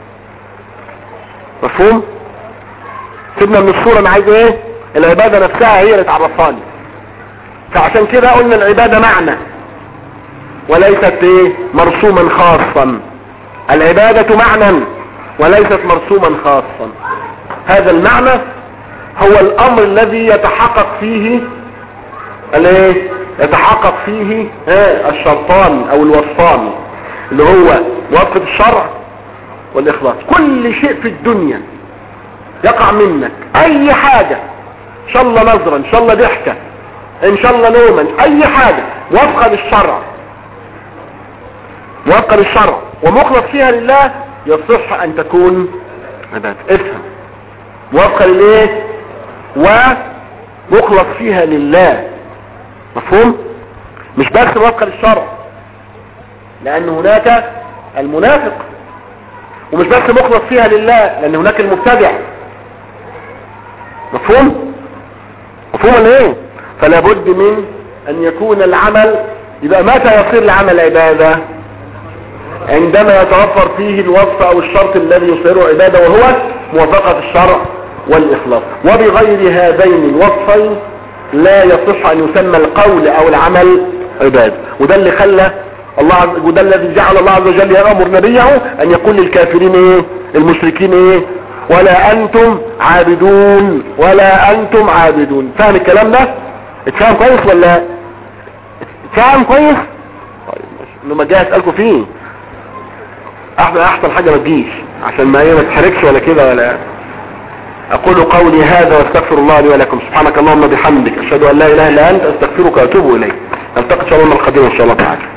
مفهوم سيبنا من الصورة انا عايز ايه العبادة نفسها هي اللي تعرفها لي فعشان كده قلنا العبادة معنى وليست ايه مرسوما خاصا العبادة معنى وليست مرسوما خاصا هذا المعنى هو الامر الذي يتحقق فيه الايه يتحقق فيه ها الشرطان او الوصفان اللي هو وصف الشرع والاخلاص كل شيء في الدنيا يقع منك اي حاجة ان شاء الله نظرة ان شاء الله ضحكة ان شاء الله نوما اي حاجة وفقا للشرع وفقا للشرع ومخلص فيها لله يصح ان تكون عبادة افهم وفقا للايه ومخلص فيها لله مفهوم مش بس وفقا للشرع لان هناك المنافق ومش بس مخلص فيها لله لان هناك المبتدع مفهوم مفهوم ولا ايه فلا بد من ان يكون العمل يبقى متى يصير العمل عبادة عندما يتوفر فيه الوصف او الشرط الذي يصيره عبادة وهو موافقة الشرع والاخلاص وبغير هذين الوصفين لا يصح ان يسمى القول او العمل عبادة وده اللي خلى الله عز وده الذي جعل الله عز وجل يأمر نبيه ان يقول للكافرين ايه المشركين ايه ولا انتم عابدون ولا انتم عابدون فاهم الكلام ده اتفهم كويس ولا اتفهم كويس طيب ماشي انه ما جاي اسالكم فيه احسن احسن حاجه ما تجيش عشان ما ايه ما تحركش ولا كده ولا اقول قولي هذا واستغفر الله لي ولكم سبحانك اللهم بحمدك اشهد ان لا اله الا انت استغفرك واتوب اليك نلتقي ان شاء الله القديم ان شاء الله تعالى